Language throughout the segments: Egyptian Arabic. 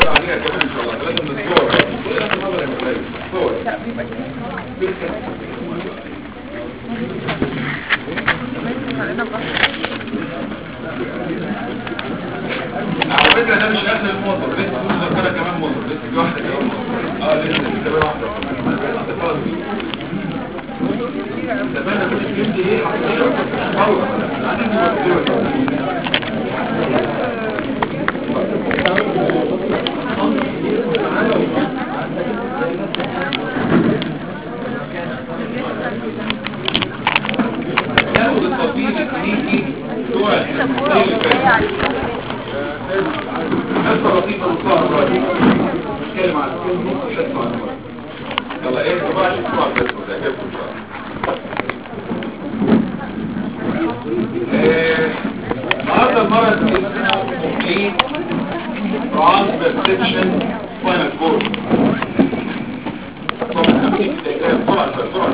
اللي بعديها كمان ان شاء الله لازم الصور كل ده مرة يا مولاي صور على فكرة ده مش اخر الموتور لسه في مذكرة كمان موتور لسه في واحدة كمان موتور اه لسه في كمان واحدة تبنى كل الجلد ايه حقيقة فورا عندي ناخد التطبيق الكلينيكي بتوع التطبيق اللي فات حصة لطيفة وصار راجع نتكلم عن كل نص حصة عن مرة يلا ايه طبعا شوفوا على الحصة ده عجبكم ان شاء الله آه، النهارده المرض اسمه كومبليت ترانسبرسبشن سباينال كورد طبعا بسرعة بسرعة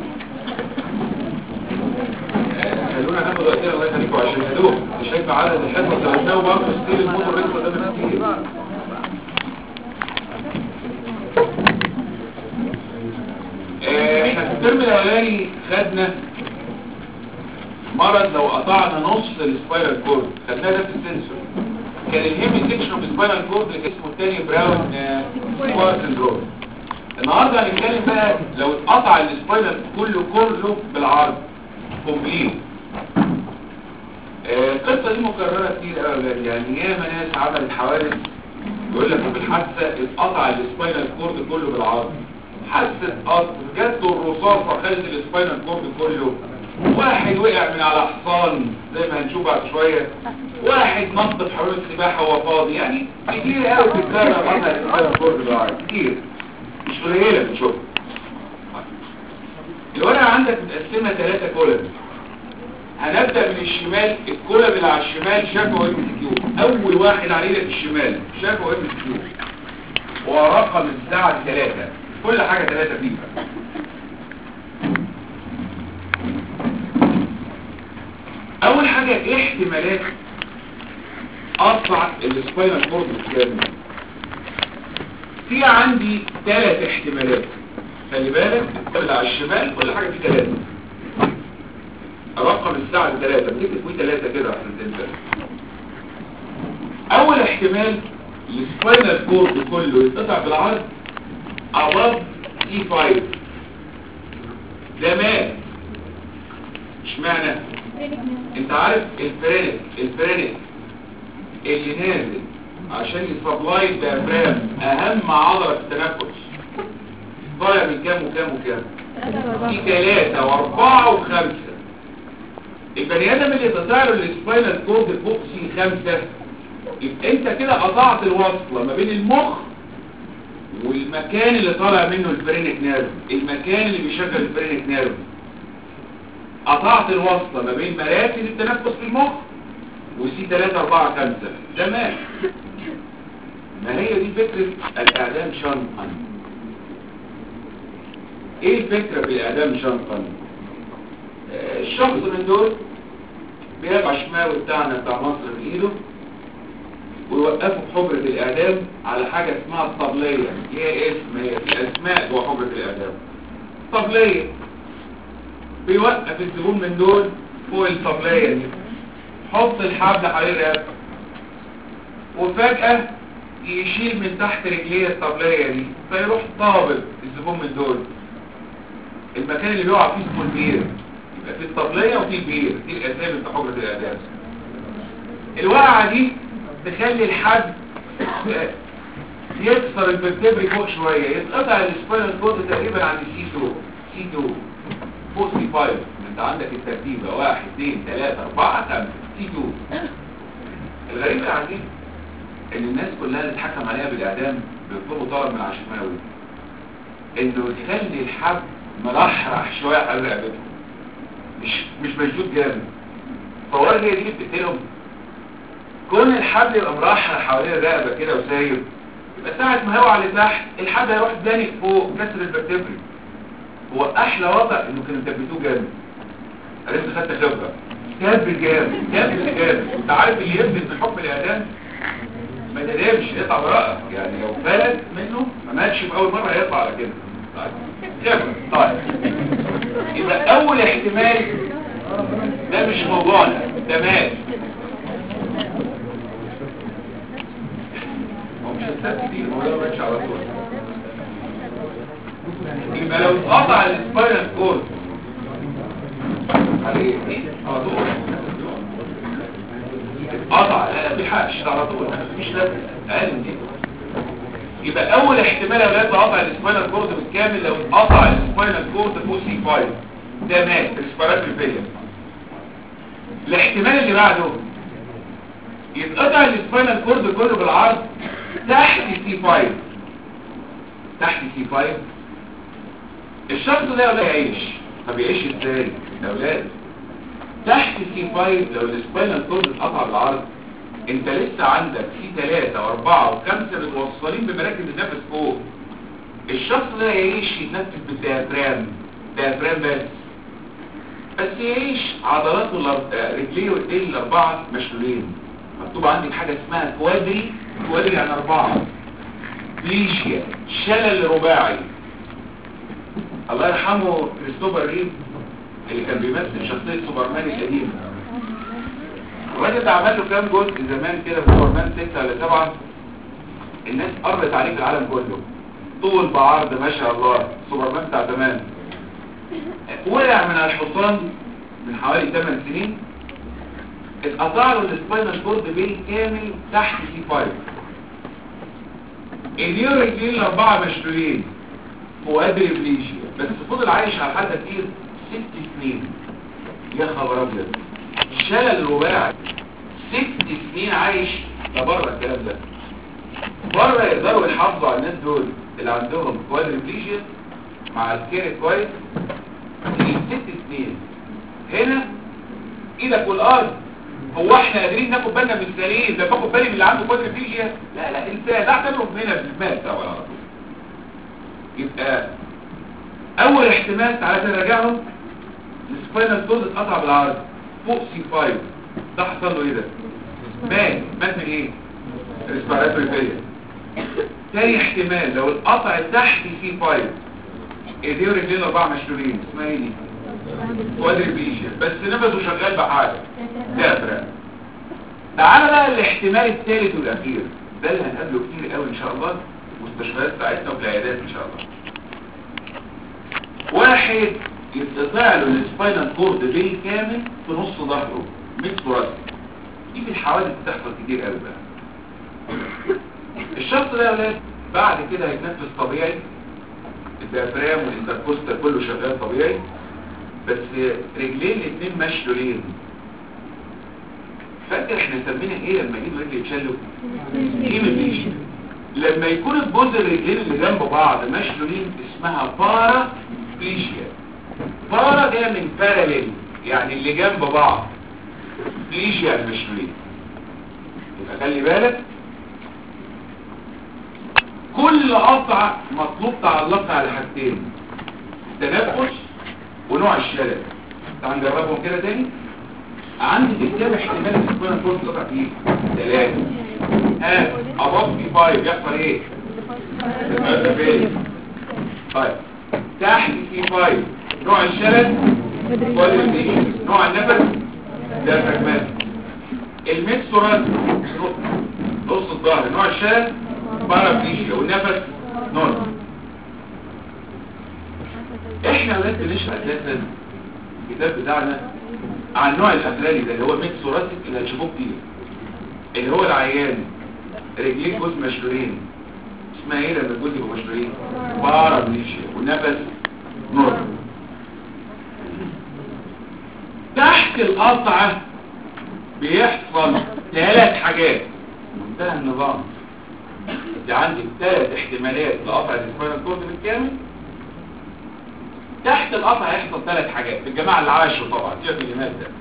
خلونا ناخد وقتنا الله يخليكم عشان هدوء مش شايف عدد الحصص اللي عندنا وبرضه ستيل الموتور لسه قدامنا كتير آه، احنا في الترم الاولاني خدنا مرض لو قطعنا نص السبايرال كورد خدناه ده في السنسور كان الهيمي سيكشن في السبايرال كورد اللي كان اسمه التاني براون سكوار سندروم النهارده هنتكلم بقى لو اتقطع السبايرال كله كله بالعرض كومبليت آه، القصه دي مكرره كتير قوي يا ولاد يعني ياما ناس عملت حوادث يقول لك في الحادثه اتقطع السباينال كورد كله بالعرض حادثه قطر جت الرصاصه خدت السباينال كورد كله واحد وقع من على حصان زي ما هنشوف بعد شويه واحد نط في حمام السباحه وهو فاضي يعني كتير قوي بتتكرر قطع السباينال كورد بالعرض كتير مش قليله بنشوفها الورقه عندك متقسمه ثلاثه كولم هنبدأ من الشمال الكولم اللي على الشمال شافه ام سي كيو اول واحد عليه في الشمال شافه ام سي كيو ورقم الساعة ثلاثة كل حاجة ثلاثة فيها اول حاجة ايه احتمالات قطع السباينال كورد الكامل في عندي ثلاث احتمالات خلي بالك اللي على الشمال كل حاجة فيه ثلاثة رقم الساعة ثلاثة بتكتب فيه ثلاثة كده عشان تنسى أول احتمال السباينال كورد كله يتقطع بالعرض above C5 ده مات اشمعنى انت عارف الفرينك الفرينك اللي نازل عشان يسبلاي الديافرام اهم عضلة في التنفس طالع من كام وكام وكام في ثلاثة واربعة وخمسة البني ادم اللي يتطير السباينال كورد فوق سي خمسة يبقى انت كده قطعت الوصلة ما بين المخ والمكان اللي طالع منه الفرينك نيرف المكان اللي بيشغل الفرينك نيرف قطعت الوصلة ما بين مراكز التنفس في المخ وسي 3 4 5 ده مات ما هي دي فكرة الاعدام شنقا ايه الفكرة بالاعدام شنقا آه، الشخص من دول بيبقى شماوي بتاعنا بتاع مصر بايده ويوقفوا بحجرة الاعدام على حاجة اسمها الطبلية ليها اسم هي في اسماء جوه حجرة الاعدام طبلية بيوقف الزبون من دول فوق الطبلية دي حط الحبل حوالين الرقبة وفجأة يشيل من تحت رجليه الطبلية دي فيروح طابق الزبون من دول المكان اللي بيقع فيه اسمه البير يبقى في الطبلية وفي البير دي الاسامي بتاع حجرة الاعدام الوقعة دي تخلي الحد يكسر الفرتبري فوق شوية يتقطع السباينال كورد تقريبا عند السي 2 سي 2 فوق سي 5 انت عندك الترتيبة 1 2 3 4 5 سي 2 الغريب العجيب ان الناس كلها اللي اتحكم عليها بالاعدام بيطلبوا طلب من العشماوي انه يخلي الحب مرحرح شوية على رقبته مش مش مشدود جامد فوار هي دي اللي بتقتلهم كون الحبل يبقى مرحل حوالين الرقبه كده وسايب يبقى ساعة ما هيقع لتحت الحبل هيروح دانك فوق كسر الفرتبري هو احلى وضع انه كانوا يثبتوه جامد عرفت خدت خبره ثبت جامد ثبت جامد انت عارف اللي يثبت من حكم الاعدام ما ما تقلقش يقطع وراءك يعني لو فلت منه ما ماتش في اول مره هيطلع على كده طيب خبرة. طيب يبقى اول احتمال ده مش موضوعنا ده مات هو مش هتسال كتير هو ده ماتش على طول يبقى لو اتقطع السباينال كورد عليه ايه على طول اتقطع لا لا بيحقش على طول مفيش لازمه اقل من دي يبقى اول احتمال يا ولاد قطع السباينال كورد بالكامل لو اتقطع السباينال كورد فوق سي 5 ده مات ريسبيراتوري فيلير الاحتمال اللي بعده يتقطع السباينال كورد كله بالعرض تحت سي 5 تحت سي 5 الشخص ده يا ولاد يعيش طب يعيش ازاي يا ولاد تحت سي 5 لو السباينال كورد اتقطع بالعرض انت لسه عندك سي 3 و4 و5 متوصلين بمراكز النفس فوق الشخص ده يعيش يتنفس بالديافرام ديافرام بس بس يعيش عضلاته الأر- آه، رجليه وايديه الاربعه مشلولين مكتوب عندك حاجه اسمها كوادري كوادري يعني اربعه بليشيا شلل رباعي الله يرحمه كريستوفر ريف اللي كان بيمثل شخصيه سوبرمان القديم الراجل ده عمل له كام جزء زمان كده في سوبرمان 6 ولا 7 الناس قربت عليه في العالم كله طول بعرض ما شاء الله سوبرمان بتاع زمان وقع من على الحصان من حوالي 8 سنين اتقطع له السباينال كورد بالكامل تحت سي 5 النيوريكلين الاربعه مشلولين وادريبليشيا بس فضل عايش على الحاله كتير ست سنين يا خبر ابيض شلل رباعي ست سنين عايش ده بره الكلام ده بره يقدروا يحافظوا على الناس دول اللي عندهم كوادريبليشيا مع الكير كويس تيجي ست سنين هنا ايدك والارض هو احنا قادرين ناخد بالنا من السليم ده باخد بالي من اللي عنده كوادريبليشيا لا لا انسان ده اعتبره هنا في المال بتاعه على طول يبقى اول احتمال تعالى نراجعهم السباينال كورد اتقطع بالعرض فوق سي 5 ده حصل له ايه ده مات مات من ايه ريسبيراتوري فيلير تاني احتمال لو القطع تحت سي 5 ايديه ورجلين اربعه مشلولين اسمها ايه دي كوادريبليشيا بس نفسه شغال بحاجه دافرة تعالى بقى الاحتمال الثالث والاخير ده اللي هنقابله كتير قوي ان شاء الله في المستشفيات بتاعتنا وفي العيادات ان شاء الله واحد يتقطع له السباينال كورد بالكامل في نص ظهره ميكس راسي دي في الحوادث بتحصل كتير قوي بقى الشخص ده يا ولاد بعد كده هيتنفس طبيعي الديافرام والانتركوستال كله شغال طبيعي بس رجلين الاثنين مشلولين فاكر احنا سمينا ايه لما ايد ورجل يتشلوا هيموبليشيا لما يكون الجزء الرجلين اللي جنب بعض مشلولين اسمها بارا بليشيا بارا جايه من باراليل يعني اللي جنب بعض بليشيا المشلولين يبقى خلي بالك كل قطعة مطلوب تعلقها على حاجتين التنفس ونوع الشلل تعال نجربهم كده تاني عندي كتاب احتمال السكون الكورس قطع فيه ثلاثة ها اباف في فايف يحصل ايه المادة فين طيب تحت في فايف نوع الشلل كواليفيكيشن نوع النفس ده فراجمنت الميكسورات نص الظهر نوع الشلل بارابليشيا والنفس نورمال احنا ولاد بنشرح اساسا الكتاب بتاعنا عن نوع الافلالي ده اللي هو ميكس وراسك اللي هتشوفوه كتير اللي هو العيان رجلين جزء مشلولين اسمها ايه لما الجزء يبقوا مشلولين بارابليشيا والنفس نورمال تحت القطعة بيحصل ثلاث حاجات منتهى النظام انت عندك ثلاث احتمالات لقطع السباينال كورد بالكامل تحت القطع هيحصل ثلاث حاجات الجماعة اللي عاشوا طبعا سيبك من الجمال ده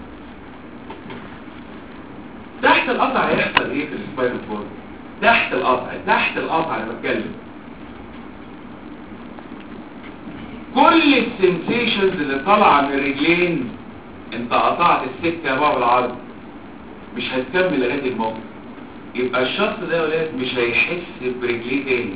تحت القطع هيحصل ايه في السباينال كورد تحت القطع تحت القطع انا بتكلم كل السنسيشنز اللي طالعه من الرجلين انت قطعت السكه بقى بالعرض مش هتكمل لغايه الموقف يبقى الشخص ده يا ولاد مش هيحس برجليه تاني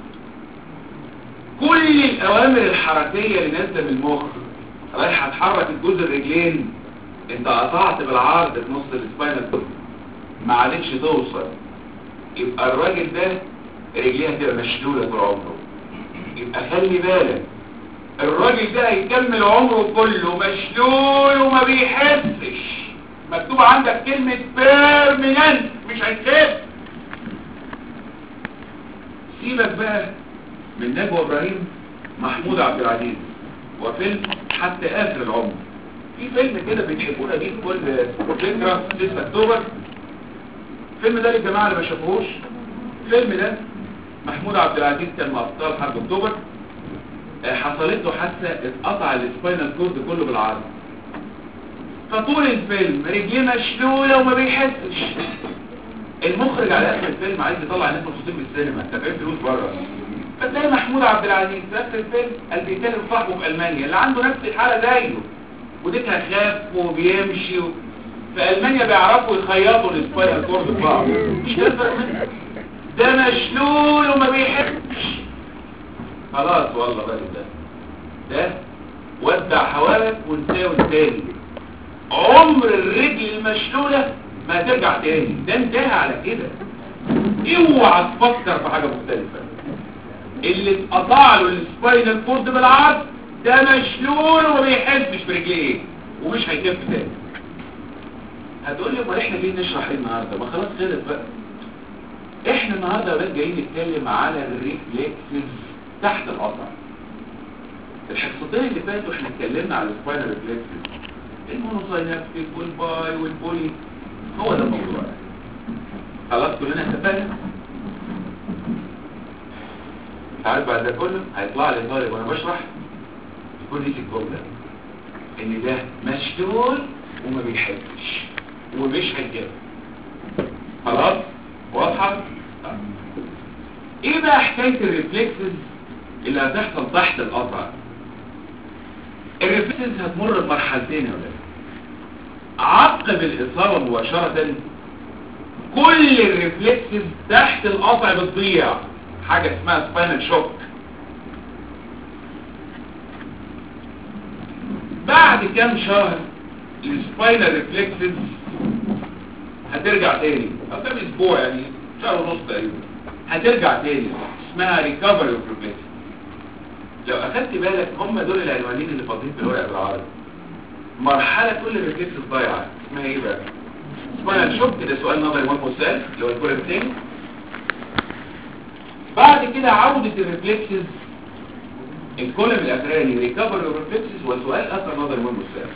كل الاوامر الحركيه اللي نازله من المخ رايحه تحرك الجزء الرجلين انت قطعت بالعرض في نص السباينال كورد ما عادتش توصل يبقى الراجل ده رجليه هتبقى مشلوله طول عمره يبقى خلي بالك الراجل ده هيكمل عمره كله مشلول وما بيحسش مكتوب عندك كلمة بيرمننت مش هيتخف سيبك بقى من نجوى ابراهيم محمود عبد العزيز وفيلم حتى اخر العمر في فيلم كده بيحبونا بيه كل ذكرى 6 اكتوبر الفيلم ده للجماعه اللي ما شافوهوش الفيلم ده محمود عبد العزيز كان من ابطال حرب اكتوبر آه، حصلت له حادثه اتقطع السباينال كورد كله بالعرض فطول الفيلم رجليه مشلوله وما بيحسش المخرج على اخر الفيلم عايز يطلع الناس مبسوطين من السينما دافعين فلوس بره فتلاقي محمود عبد العزيز في اخر الفيلم قال بيكلم صاحبه في المانيا اللي عنده نفس الحاله زيه وديكها خاف وبيمشي و... في المانيا بيعرفوا يخيطوا السباينال كورد في بعض مش كده الفرق منه؟ ده مشلول وما بيحبش خلاص والله بقى ده ده ودع حوالك وانساه التاني عمر الرجل المشلولة ما ترجع تاني ده انتهى على كده اوعى تفكر في حاجة مختلفة اللي اتقطع له السباينال كورد بالعرض ده مشلول وما بيحسش برجليه ومش هيكف تاني هتقول لي امال احنا جايين نشرح ايه النهارده ما خلاص خلص بقى احنا النهارده بقى جايين نتكلم على الريفلكسز تحت القطع الحصتين اللي فاتوا احنا اتكلمنا على السباينال ريفلكسز المونوساينابتيك والباي والبولي هو ده الموضوع خلاص كلنا اتفقنا تعرف بعد ده كله هيطلع لي طالب وانا بشرح يكون ليك الجمله ان ده مشلول وما بيحبش ومش هيجاب خلاص واضحه طيب. ايه بقى حكايه الريفلكسز اللي هتحصل تحت القطع الريفلكسز هتمر بمرحلتين يا ولاد عقب الاصابه مباشره كل الريفلكسز تحت القطع بتضيع حاجه اسمها سباينال شوك بعد كام شهر السباينال ريفلكسز هترجع تاني او كام اسبوع يعني شهر ونص تقريبا هترجع تاني اسمها ريكفري اوف ريفلكس لو اخدت بالك هم دول العنوانين اللي فاضيين في الورق بالعربي مرحله كل الريفلكسز ضايعه اسمها ايه بقى سباينال شوك ده سؤال نظري مهم وسهل اللي هو الكوره الثاني بعد كده عودة الريفلكسز الكولم الاخراني ريكفري اوف ريفلكسز وسؤال اخر نظري مهم وسهل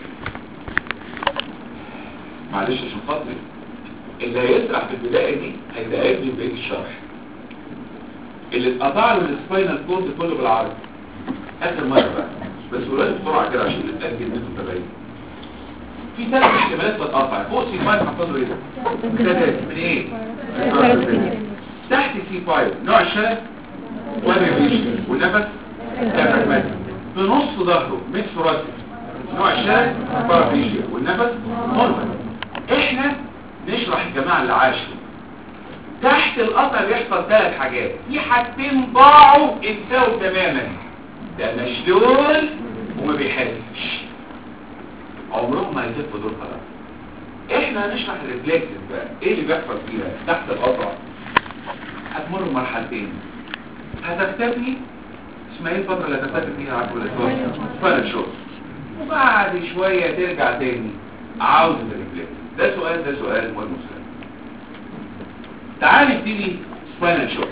معلش عشان خاطري اللي هيسرح في البداية دي هيتقابل لي بقية الشرح اللي اتقطع له السباينال كورد كله بالعرض اخر مرة بقى بس قولها بسرعة كده عشان نتأكد ان انتوا متابعين في ثلاث احتمالات بتقطع فوق سي 5 حفظوا ايه ده؟ ثلاثة من ايه؟ تحت سي 5 نوع الشلل والريفيشن والنفس تابرمات في نص ظهره مش راسه نوع الشلل بارافيشيا والنفس نورمال احنا نشرح الجماعة اللي عاشوا تحت القطع بيحصل ثلاث حاجات في حاجتين ضاعوا انساوا تماما ده مشلول وما بيحسش عمرهم ما هيزفوا دول خلاص احنا هنشرح الريفلكسز بقى ايه اللي بيحصل فيها تحت القطع هتمر بمرحلتين هتختفي اسمها ايه الفترة اللي هتختفي فيها عارفه ولا فانا شوف وبعد شوية ترجع تاني عاوز الريفلكس ده سؤال ده سؤال مهم سؤال تعال نبتدي سباينال شوك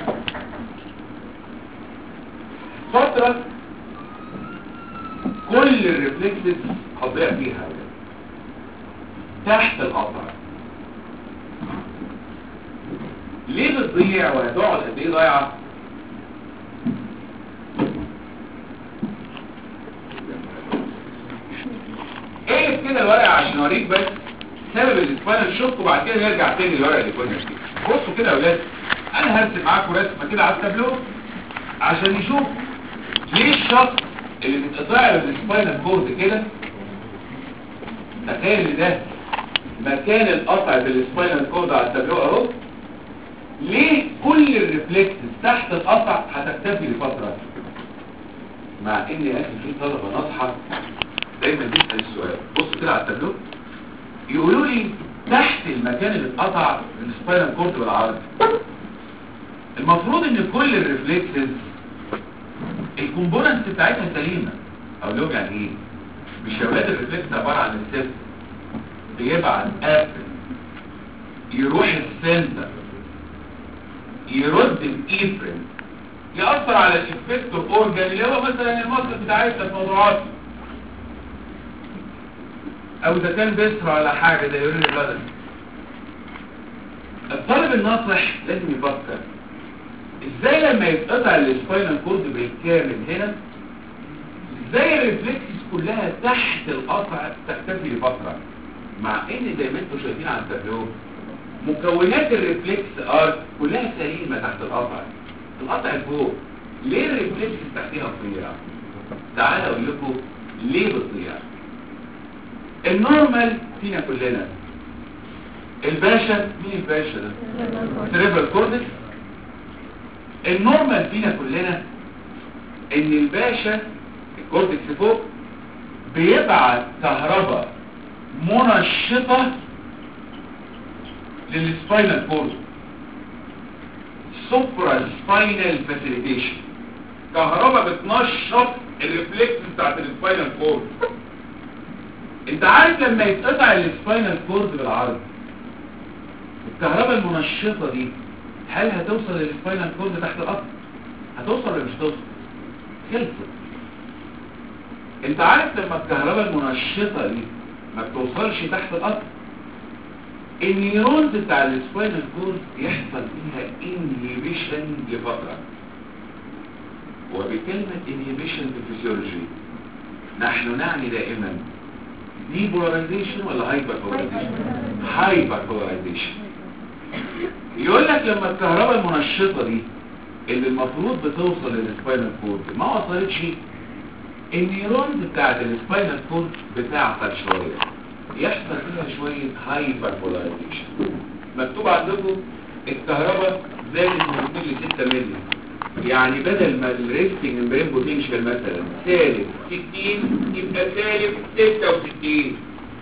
فترة كل الريفلكسز هتضيع فيها تحت القطع ليه بتضيع وهتقعد قد ايه ضايعه ايه كده الورقه عشان اوريك بس سبب الاسبانال شوك وبعد كده نرجع تاني للورقه اللي كنا فيها بصوا كده يا اولاد انا هرسم معاكم رسمه كده على التابلو عشان نشوف ليه الشخص اللي بيتقطع له السباينال كورد كده تخيل ان ده مكان القطع بالسباينال كورد على التابلو اهو تحت القطع هتكتفي لفترة مع ان يا اخي في طلبة ناصحة دايما تسأل السؤال بص كده على التابلو يقولوا لي تحت المكان اللي اتقطع السباينال كورد بالعرض المفروض ان كل الريفلكسز الكومبوننتس بتاعتها سليمة او لهم يعني ايه مش يا ولاد الريفلكس عبارة عن السيستم بيبعت قافل يروح السنتر يرد الايبرين يأثر على الافكتور اورجان اللي هو مثلا المصل بتاعتنا في موضوعات او اذا كان بيسرع على حاجة زي يورين البدن الطالب الناصح لازم يفكر ازاي لما يتقطع السباينال كورد بالكامل هنا ازاي الريفلكسز كلها تحت القطع تختفي لفترة مع ان زي ما انتم شايفين على التابلو مكونات الريفلكس ار كلها سليمة تحت القطع القطع فوق ليه الريفلكس تحتها تضيع تعال اقول لكم ليه بتضيع النورمال فينا كلنا الباشا مين الباشا ده سريبرال كوردكس النورمال فينا كلنا ان الباشا الكورتكس فوق بيبعت كهرباء منشطة للسباينال كورد سوبرا سباينال فاسيليتيشن كهرباء بتنشط الريفلكس بتاعت السباينال كورد انت عارف لما يتقطع السباينال كورد بالعرض الكهرباء المنشطة دي هل هتوصل للسباينال كورد تحت القطع هتوصل ولا مش هتوصل خلصت انت عارف لما الكهرباء المنشطة دي ما بتوصلش تحت القطع النيرونز بتاع السباينال كورد يحصل فيها انهيبيشن لفترة وبكلمة انهيبيشن في الفسيولوجي نحن نعني دائما ديبولاريزيشن ولا هايبر بولاريزيشن هايبر بولاريزيشن يقول لك لما الكهرباء المنشطة دي اللي المفروض بتوصل للسباينال كورد ما وصلتش النيرونز بتاعت السباينال كورد بتاعتك شوية يحصل فيها شوية هايبر بولاريزيشن مكتوب عندكم الكهرباء زادت من 2 ل 6 مللي يعني بدل ما الريستنج امبرين بوتنشال مثلا سالب 60 يبقى سالب 66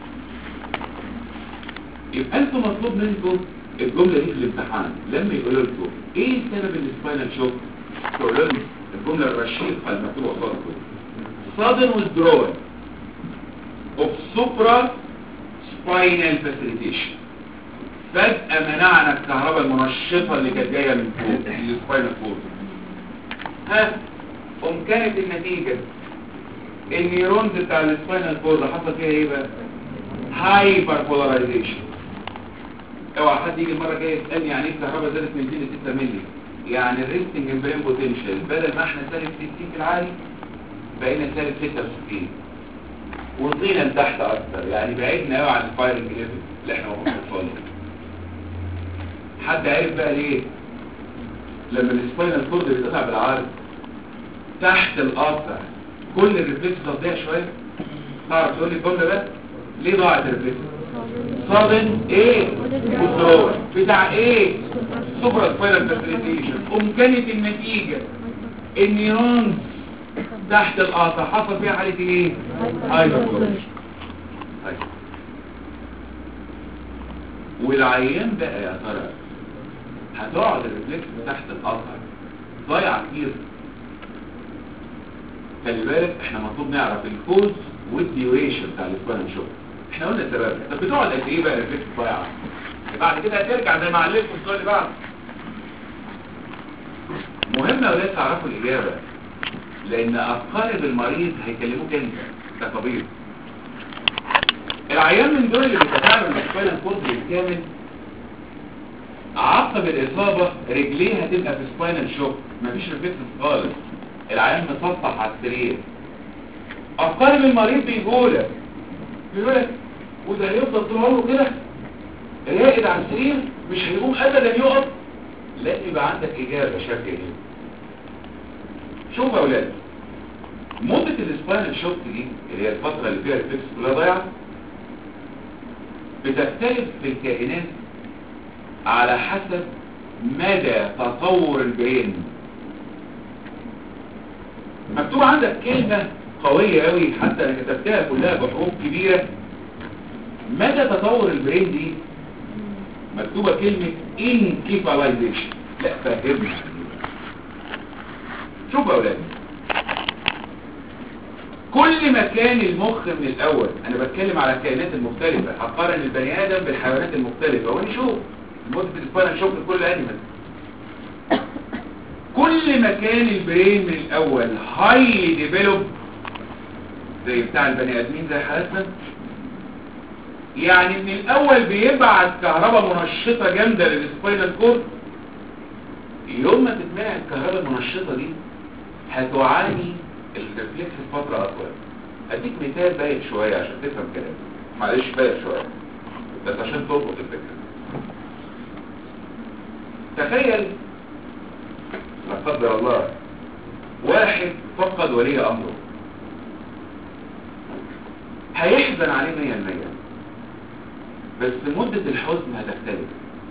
يبقى انتوا مطلوب منكم الجملة دي في الامتحان لما يقولوا لكم ايه سبب السباينال شوك تقولوا لهم الجملة الرشيقة المكتوبة قصادكم sudden withdrawal of supra spinal facilitation فجأة منعنا الكهرباء المنشطة اللي كانت جاية من فوق السباينال كورد ها قم كانت النتيجة النيرونز بتاع السباينال كورد حصل فيها ايه بقى هايبر بولاريزيشن اوعى حد يجي المره الجايه يسالني يعني ايه الكهرباء زادت من 2 ل 6 مللي يعني الريستنج امبرين بوتنشال بدل ما احنا سالب 60 في العالي بقينا سالب 66 وطينا لتحت اكتر يعني بعدنا قوي عن الفايرنج ليفل اللي احنا المفروض نوصل له حد عارف بقى ليه لما السباينال كورد بيتقطع بالعرض تحت القطع كل الريفلكس تضيع شويه تعرف تقول لي الجمله بقى ليه ضاعت الريفلكس صادن ايه والدور بتاع ايه سوبرا سباينال فاسيليتيشن قم كانت النتيجه النيرونز تحت القطع حصل فيها حاله ايه هايبر والعيان بقى يا ترى هتقعد الريفلكس تحت القطع ضايع كتير خلي بالك احنا مطلوب نعرف الكوز والديوريشن بتاع السباينال شوك احنا قلنا السبب طب بتقعد قد ايه بقى الريفلكس ضايعه بعد كده هترجع زي ما علمتكم السؤال اللي بعد مهم يا ولاد تعرفوا الاجابه لان اقارب المريض هيكلموك انت كطبيب العيان من دول اللي بيتفاعلوا مع السباينال كورد بالكامل عقب الاصابه رجليه هتبقى في سباينال شوك مفيش ريفلكس خالص العيان مسطح على السرير اقارب المريض بيقولك بيقولك وده هيفضل طول عمره كده راقد على السرير مش هيقوم ابدا يقف لازم يبقى عندك اجابه شافيه دي شوف يا اولاد مدة السباينال شوك دي اللي هي الفترة اللي فيها الفكس كلها ضايعة بتختلف في الكائنات على حسب مدى تطور البرين مكتوب عندك كلمة قوية قوي حتى انا كتبتها كلها بحروف كبيرة مدى تطور البرين دي مكتوبة كلمة انكيفاليزيشن لا فهمنا شوف يا اولاد كل ما كان المخ من الاول انا بتكلم على الكائنات المختلفة هقارن البني ادم بالحيوانات المختلفة ونشوف المدة الاسبانيا نشوف كل انيمال كل ما كان البرين من الاول هاي ديفلوب زي بتاع البني ادمين زي حالتنا يعني من الاول بيبعت كهرباء منشطة جامدة للسباينال كورد يوم ما تتمنع الكهرباء المنشطة دي هتعاني الريفلكس فترة اطول اديك مثال بايت شوية عشان تفهم كلامي معلش بايت شوية بس عشان تربط الفكرة تخيل لا قدر الله واحد فقد ولي امره هيحزن عليه مية المية بس مدة الحزن هتختلف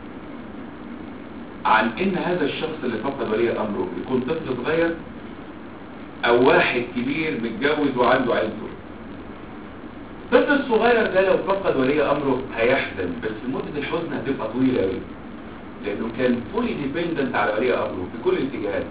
عن ان هذا الشخص اللي فقد ولي امره يكون طفل صغير او واحد كبير متجوز وعنده عيلته الطفل الصغير ده لو فقد ولي امره هيحزن بس مدة الحزن هتبقى طويلة قوي لانه كان فولي ديبندنت على ولي امره في كل الاتجاهات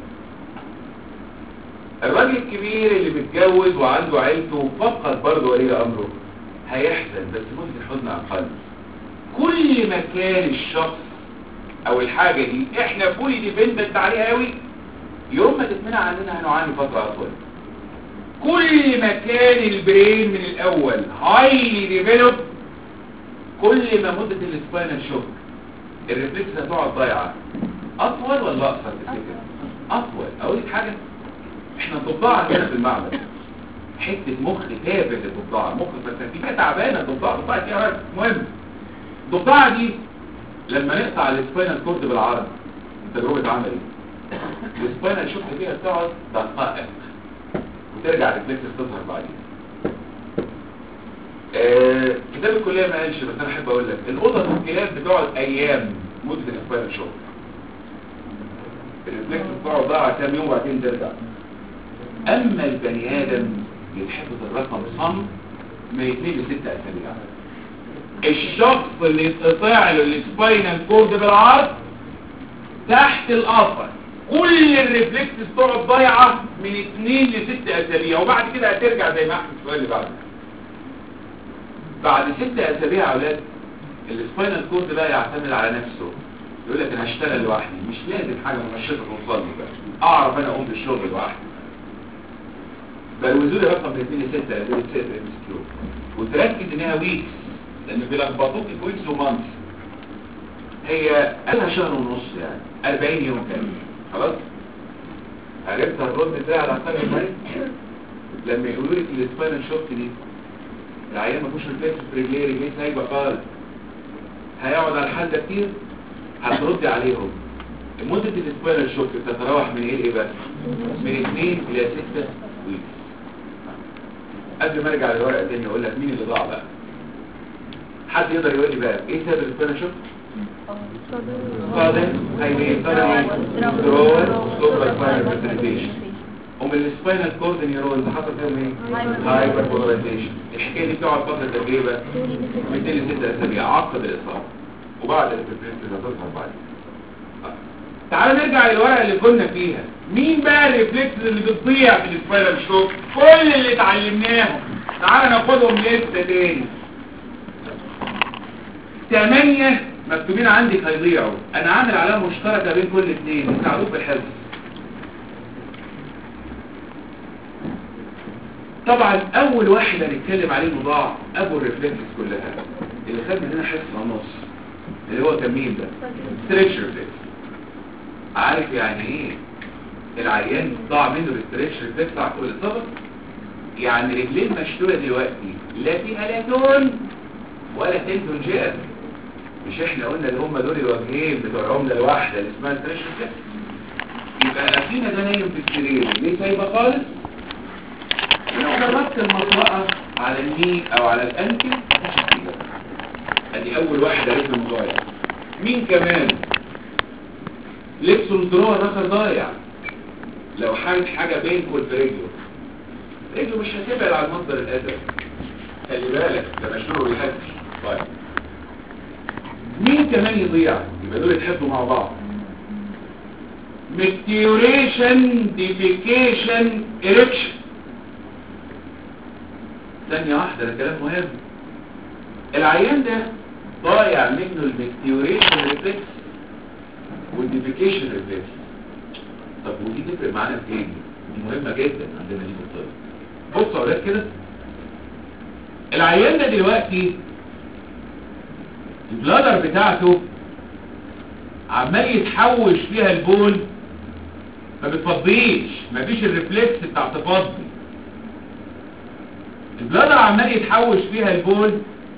الراجل الكبير اللي متجوز وعنده عيلته وفقد برضه ولي امره هيحزن بس مدة الحزن اقل كل ما كان الشخص او الحاجة دي احنا فولي ديبندنت عليها قوي يوم ما تتمنع عننا هنعاني فترة اطول كل ما كان البرين من الاول هايلي ديفلوب كل ما مدة السباينال شوك الريفلكس هتقعد ضايعة اطول ولا اقصر تفتكر اطول اقول لك حاجة احنا الضفدع عندنا في المعمل حتة مخ تافه للضفدع مخ فلسفية تعبانة الضفدع الضفدع فيها رأس مهم الضفدعة دي لما نقطع السباينال كورد بالعرض تجربة عملي السباينال شوك فيها بتقعد دقائق وترجع الريفلكس تظهر بعدين آه كتاب الكلية ما قالش بس انا احب اقول لك الاوضه في الكلاب بتقعد ايام مدة السباينال شوك الريفلكس بتقعد ضاع كام يوم وبعدين ترجع اما البني ادم يتحفظ الرقم صم من 2 ل 6 اسابيع الشخص اللي اتقطع له السباينال كورد بالعرض تحت القفر كل الريفلكس تقعد ضايعه من 2 ل 6 اسابيع وبعد كده هترجع زي ما احنا السؤال اللي بعده بعد 6 اسابيع يا اولاد السباينال كورد بقى يعتمد على نفسه يقول لك انا هشتغل لوحدي مش لازم حاجه منشطه توصل لي بقى اعرف انا اقوم بالشغل لوحدي بل وزولي رقم من 2 ل 6 زي 6 ام اس كيو وتركز انها ويكس لان بيلخبطوك في ويكس ومانث هي قالها شهر ونص يعني 40 يوم كامل خلاص عرفت الرد ازاي على اقل المريض لما يقولوا لك السباينال شوك دي العيان ما فيهوش ريفلكس في رجليه رجليه سايبه خالص هيقعد على الحال ده كتير هتردي عليهم مدة السباينال شوك بتتراوح من ايه لايه بس من 2 الى 6 ويكس قبل ما ارجع للورقه تاني اقول لك مين اللي ضاع بقى حد يقدر يقول لي بقى ايه سبب السباينال شوك صادم هيبقى صادم درول سوبر سباينال فيرتيليزيشن هم السباينال كورد نيورونز حصل فيهم ايه هايبر بولاريزيشن الحكايه دي بتقعد فتره تجربه من 2 ل 6 اسابيع عقد الاصابه وبعد الريفلكس هتظهر بعدين تعالوا نرجع للورقه اللي كنا فيها مين بقى الريفلكس اللي بتضيع في السبايرال شوك كل اللي اتعلمناهم تعالوا ناخدهم لسه تاني ثمانية مكتوبين عندك هيضيعوا انا عامل علامه مشتركه بين كل اثنين يساعدوك في الحفظ طبعا اول واحد هنتكلم عليه المضاع ابو الريفلكس كلها اللي خد مننا حصه ونص اللي هو كان مين ده ستريتش ريفلكس عارف يعني ايه العيان ضاع منه الاستريتش ريفلكس على كل الصبر يعني رجلين مشلوله دلوقتي لا فيها لا تون ولا تنتون جاب مش احنا قلنا اللي هم دول الوجهين بتوع العمله الواحده اللي اسمها ستريتش ريفلكس يبقى اخينا ده نايم في السرير ليه سايبه خالص لو جربت المطرقه على الني او على الانكل ادي اول واحد عرف المضايع مين كمان لبسه الدروع الرخر ضايع لو حاجة حاجة بينكم في رجله رجله مش هتبعد عن مصدر الأذى خلي بالك ده مشهور ويحبش طيب مين كمان يضيع يبقى دول يتحبوا مع بعض ميتيوريشن ديفيكيشن إريكشن ثانية واحدة ده كلام مهم العيان ده ضايع منه الميتيوريشن ريفلكس والديفيكيشن ريفلكس طب ودي تفرق معانا في ايه دي مهمة جدا عندنا دي في الطب بصوا يا اولاد كده العيان ده دلوقتي البلادر بتاعته عمال يتحوش فيها البول ما بتفضيش مفيش الريفلكس بتاع تفضي البلادر عمال يتحوش فيها البول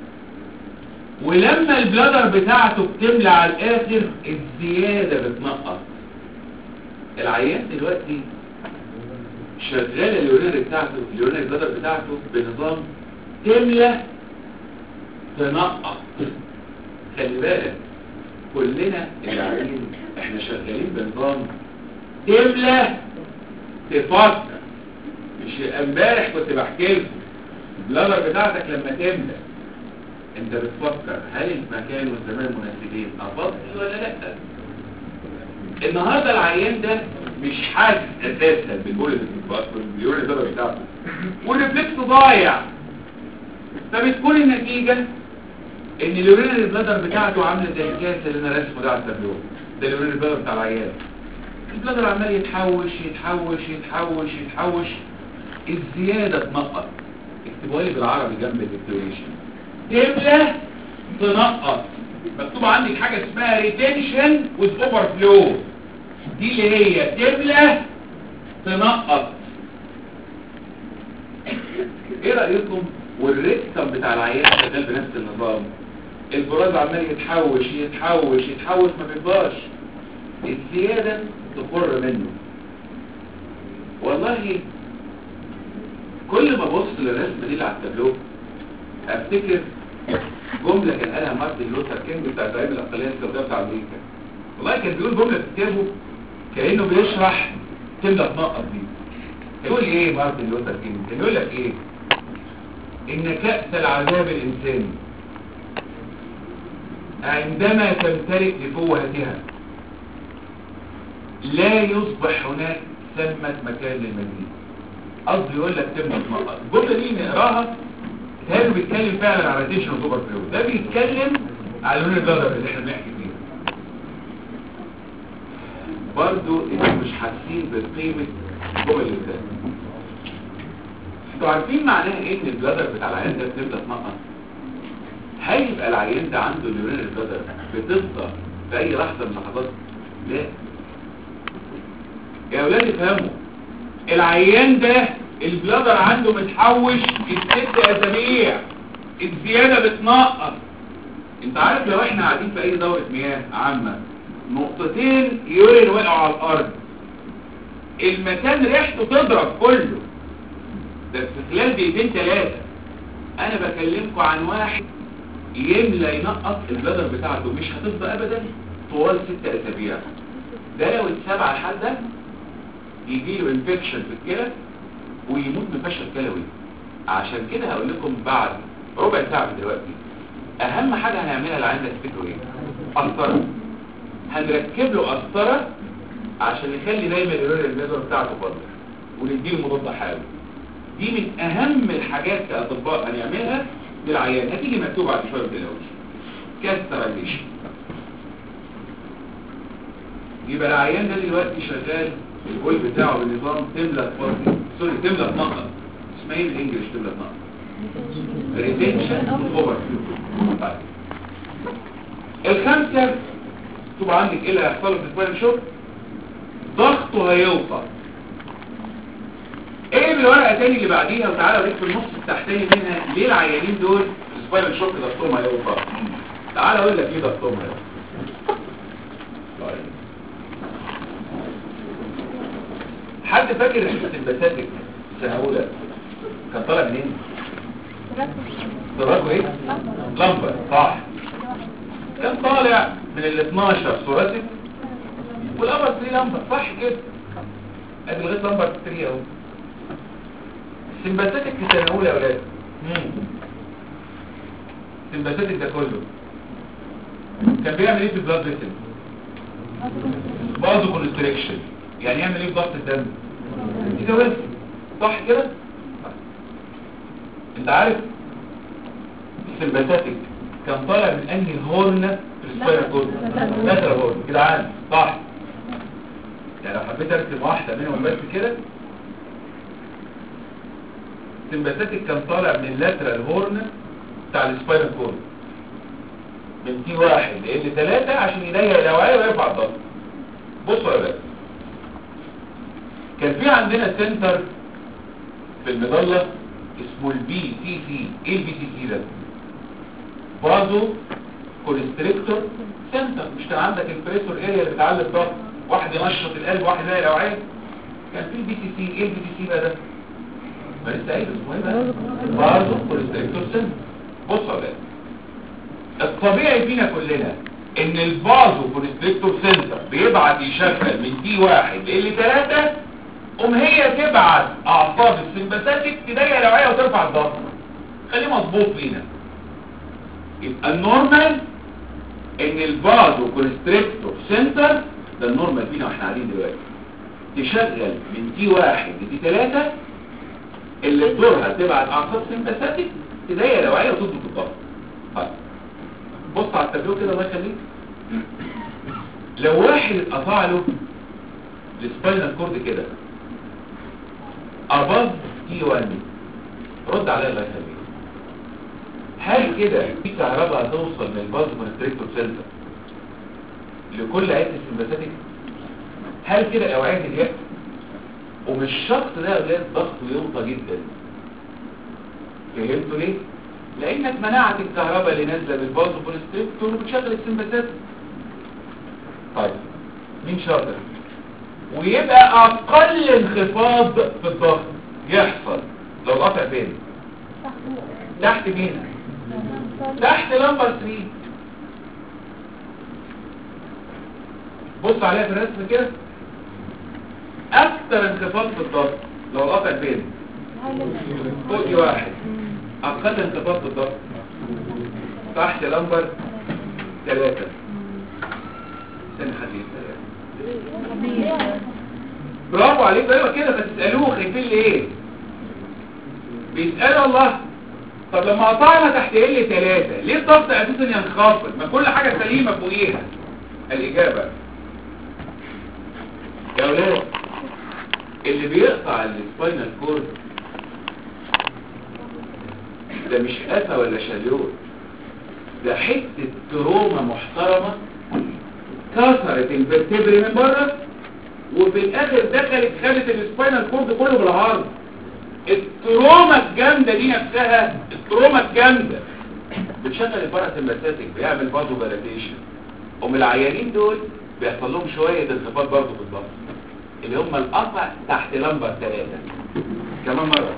ولما البلادر بتاعته بتملى على الاخر الزيادة بتنقص العيان دلوقتي شغال اليورينري بتاعته اليورينري بلادر بتاعته بنظام تملى تنقص خلي بالك كلنا العيانين احنا شغالين بنظام تملى تفكر مش امبارح كنت بحكي لكم البلادر بتاعتك لما تملى انت بتفكر هل المكان والزمان مناسبين افضل ولا لا النهارده العيان ده مش حاسس اساسا بالبول باليورين البلادر بتاعته والريفلكس ضايع فبتكون النتيجه ان اليورين البلادر بتاعته عامله زي الكاس اللي انا راسمه ده على التابلو ده اليورين البلادر بتاع العيان البلادر عمال يتحوش يتحوش يتحوش يتحوش الزياده تنقص اكتبوها لي بالعربي جنب الديكتوريشن تملى تنقص مكتوب عندك حاجه اسمها ريتنشن وذ اوفر فلو دي اللي هي تملى تنقص ايه رايكم والريكتم بتاع العيان شغال بنفس النظام البراز عمال يتحوش يتحوش يتحوش ما بيبقاش الزياده تقر منه والله كل ما ابص للرسمه دي اللي على التابلو افتكر جمله كان قالها مارتن لوثر كينج بتاع الزعيم الاقليه السوداء بتاع امريكا والله كان بيقول جمله في كتابه كانه بيشرح تملى تنقط دي يقول ايه مارتن لوثر كينج كان يقول لك ايه ان كأس العذاب الانساني عندما تمتلئ بفوهتها لا يصبح هناك ثمة مكان للمزيد قصدي يقول لك تم تنقط الجمله دي نقراها هل بيتكلم فعلا على راديشن سوبر فلو ده بيتكلم على لون الجدر اللي احنا بنحكي فيه برضو انتوا مش حاسين بقيمه الجمل اللي فاتت انتوا عارفين معناها ايه ان البلادر بتاع العيان ده بتبدا تنقص هل يبقى العيان ده عنده اليورين البلادر بتفضى في اي لحظه من اللحظات لا يا اولاد افهموا العيان ده البلادر عنده متحوش الست اسابيع الزياده بتنقص انت عارف لو احنا قاعدين في اي دوره مياه عامه نقطتين يورين وقعوا على الارض المكان ريحته تضرب كله ده في خلال دقيقتين ثلاثه انا بكلمكم عن واحد يملى ينقص البلادر بتاعته مش هتفضى ابدا طوال ست اسابيع ده لو اتساب على الحد ده يجي له انفكشن في الكلى ويموت من فشل كلوي عشان كده هقول لكم بعد ربع ساعه من دلوقتي اهم حاجه هنعملها اللي عندنا تفتكروا ايه قسطره هنركب له قسطره عشان نخلي دايما الرير الميزر بتاعته فاضيه ونديله مضاد حيوي دي من اهم الحاجات كاطباء هنعملها للعيان هتيجي مكتوب بعد شويه ما تقلقوش كاستراليشن يبقى العيان ده دلوقتي شغال البول بتاعه بنظام تملى فاضي سوري تملى تنقط اسمها ايه بالانجلش تملى تنقط ريتنشن اوفر طيب الخمسه تبقى عندك ايه اللي هيحصل له في السباين شوك ضغطه هيوطى ايه بالورقه تاني اللي بعديها وتعالى اوريك في النص التحتاني منها ليه العيانين دول السباين شوك ضغطهم هيوطى تعالى اقول لك ليه ضغطهم هيوطى طيب حد فاكر رحله البساتك سنه اولى كان طالع منين تراجو ايه لمبر صح كان طالع من ال 12 ثوراسيك والابر 3 لمبر صح كده ادي لغايه لمبر 3 اهو السمباثيك في سنه اولى يا اولاد السمباثيك ده كله كان بيعمل ايه في البلاد فيسل برضه كونستريكشن يعني يعمل ايه في ضغط الدم يجوز صح كده صح. انت عارف السمباثيك كان طالع من انهي هورن في السباينال كورد مثلا هورن كده عادي صح يعني لو حبيت ارسم واحده منهم بس كده السمباثيك كان طالع من اللاترال هورن بتاع السباينال كورد من تي واحد ل ثلاثة عشان يضيق الاوعيه ويرفع الضغط بصوا يا باشا كان في عندنا سنتر في المظله اسمه البي سي سي ايه البي سي سي ده بازو كونستريكتور سنتر مش كان عندك البريسور اريا اللي بتعلي الضغط واحد ينشط القلب واحد يضيق الاوعيه كان في البي سي سي ايه البي سي سي بقى ده ما لسه قايل اسمه ايه بقى بازو كونستريكتور سنتر بصوا يا باشا الطبيعي فينا كلنا ان البازو كونستريكتور سنتر بيبعت يشغل من دي واحد ل 3 قوم هي تبعت اعصاب السمباثيك تضيق الاوعيه وترفع الضغط خليه مظبوط فينا يبقى النورمال ان البازو كونستريكتور سنتر ده النورمال فينا واحنا قاعدين دلوقتي تشغل من دي واحد لدي 3 اللي بدورها تبعت اعصاب سمباثيك تضيق الاوعيه وتظبط الضغط طيب بص على التابلو كده الله يخليك لو واحد اتقطع له السباينال كورد كده اباظ تي 1 رد عليا الله يخليك هل كده في كهرباء هتوصل من الباز كونستريكتور سنتر لكل عيله السمباثيك هل كده الاوعيه تضيق ومش الشخص ده يا اولاد ضغطه يوطى جدا فهمتوا ليه لانك منعت الكهرباء اللي نازله بالبازو كونستريكتور وبتشغل السمباثيك طيب مين شاطر ويبقى اقل انخفاض في الضغط يحصل لو قطع فين تحت مين تحت لمبر 3 بص عليها في الرسم كده اكتر انخفاض في الضغط لو قطع فين فوق دي واحد اقل انخفاض في الضغط تحت لمبر ثلاثة سنة حديث برافو عليك ايوه كده بس تسألوه خايفين ليه بيسألوا الله طب لما قطعنا تحت ال 3 ليه الضغط اساسا ينخفض ما كل حاجة سليمة فوقيها الاجابة يا ولاد اللي بيقطع السباينال كورد ده مش قفا ولا شاليون ده حتة تروما محترمة كسرت الفرتبري من بره وفي الاخر دخلت خدت السباينال كورد كله بالعرض التروما الجامدة دي نفسها التروما الجامدة بتشغل الباراسمباثيك بيعمل بازو فاليديشن ومن العيانين دول بيحصل لهم شوية انخفاض برضه في الضغط اللي هم القطع تحت لمبر ثلاثة كمان مرة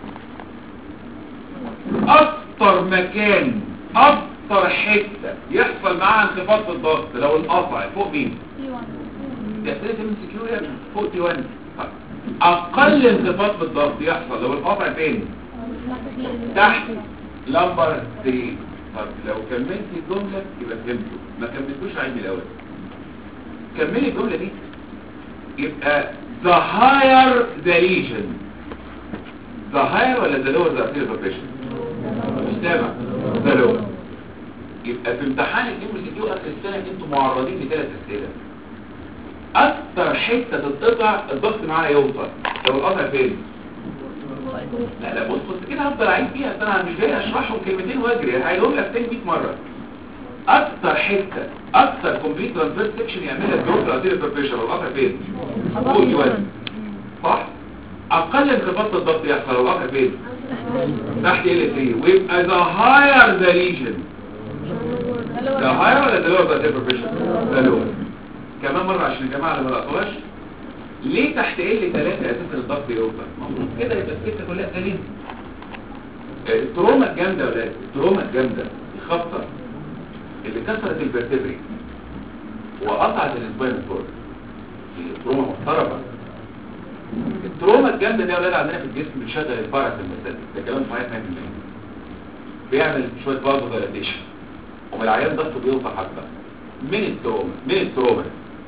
اكتر مكان اكتر حتة يحصل معاها انخفاض في الضغط لو القطع فوق مين ده اساسا من سكيوريا فوق تي 1 اقل انخفاض في الضغط يحصل لو القطع فين تحت لمبر 3 طب لو كملت الجملة يبقى فهمته ما كملتوش عندي الاول كملي الجملة دي يبقى the higher the lesion the higher ولا the lower the arterial pressure مش سامع the lower يبقى في امتحان الام سي كيو اخر السنه انتوا معرضين لثلاث اسئله اكتر حته تتقطع الضغط معاها يوصل لو القطع فين لا لا بص بص كده هفضل اعيد فيها أصل انا مش جاي اشرحهم كلمتين واجري هيقول لك تاني 100 مره اكتر حته اكتر كومبليت ترانسفير سكشن يعملها الدكتور ارتيريال بريشر والقطع فين فوق الوزن صح اقل انخفاض في الضغط يحصل لو القطع فين تحت ال 3 ويبقى ذا هاير ذا ليجن ذا هاير ولا ذا لور ذا ارتيريال بريشر ذا لور كمان مره عشان الجماعه اللي ما لقطوهاش ليه تحت ال 3 اساسا الضغط يوصل المفروض كده يبقى السكه كلها سليمه التروما الجامده يا ولاد التروما الجامده الخبطه اللي كسرت الفرتبري وقطعت الاسباين كورد تروما محترمه التروما الجامده ده يا ولاد عندنا في الجسم بتشغل الباراسمبثيك ده كلام صحيح 100% بيعمل شويه برضه دايلاتيشن والعيان ضغطه بيوطى حتى من التروما من التروما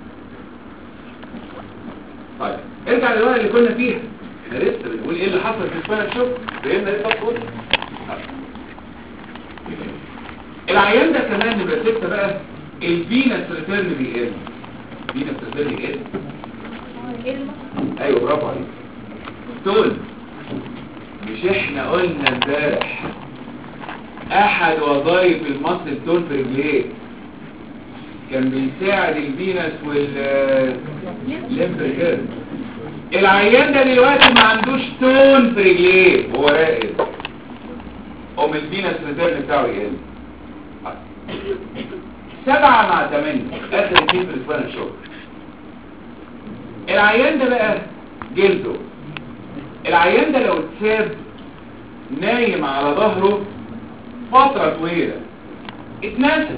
طيب ارجع للورقه اللي كنا فيها احنا لسه بنقول ايه اللي حصل في سباينال شوك فهمنا ايه ضغط العيان ده كمان نبقى ستة بقى الفينس ريتيرن بيقل فينس ريتيرن بيقل ايوه برافو عليك دول مش احنا قلنا امبارح احد وظائف المصل دول في رجليه كان بيساعد الفينس والليمف ريتيرن العيان ده دلوقتي ما عندوش تون في رجليه وهو راقد قوم الفينس ريتيرن بتاعه يقل سبعة مع ثمانية اخر اتنين في الاسبوع الشغل العيان ده بقى جلده العيان ده لو اتساب نايم على ظهره فترة طويلة اتنسى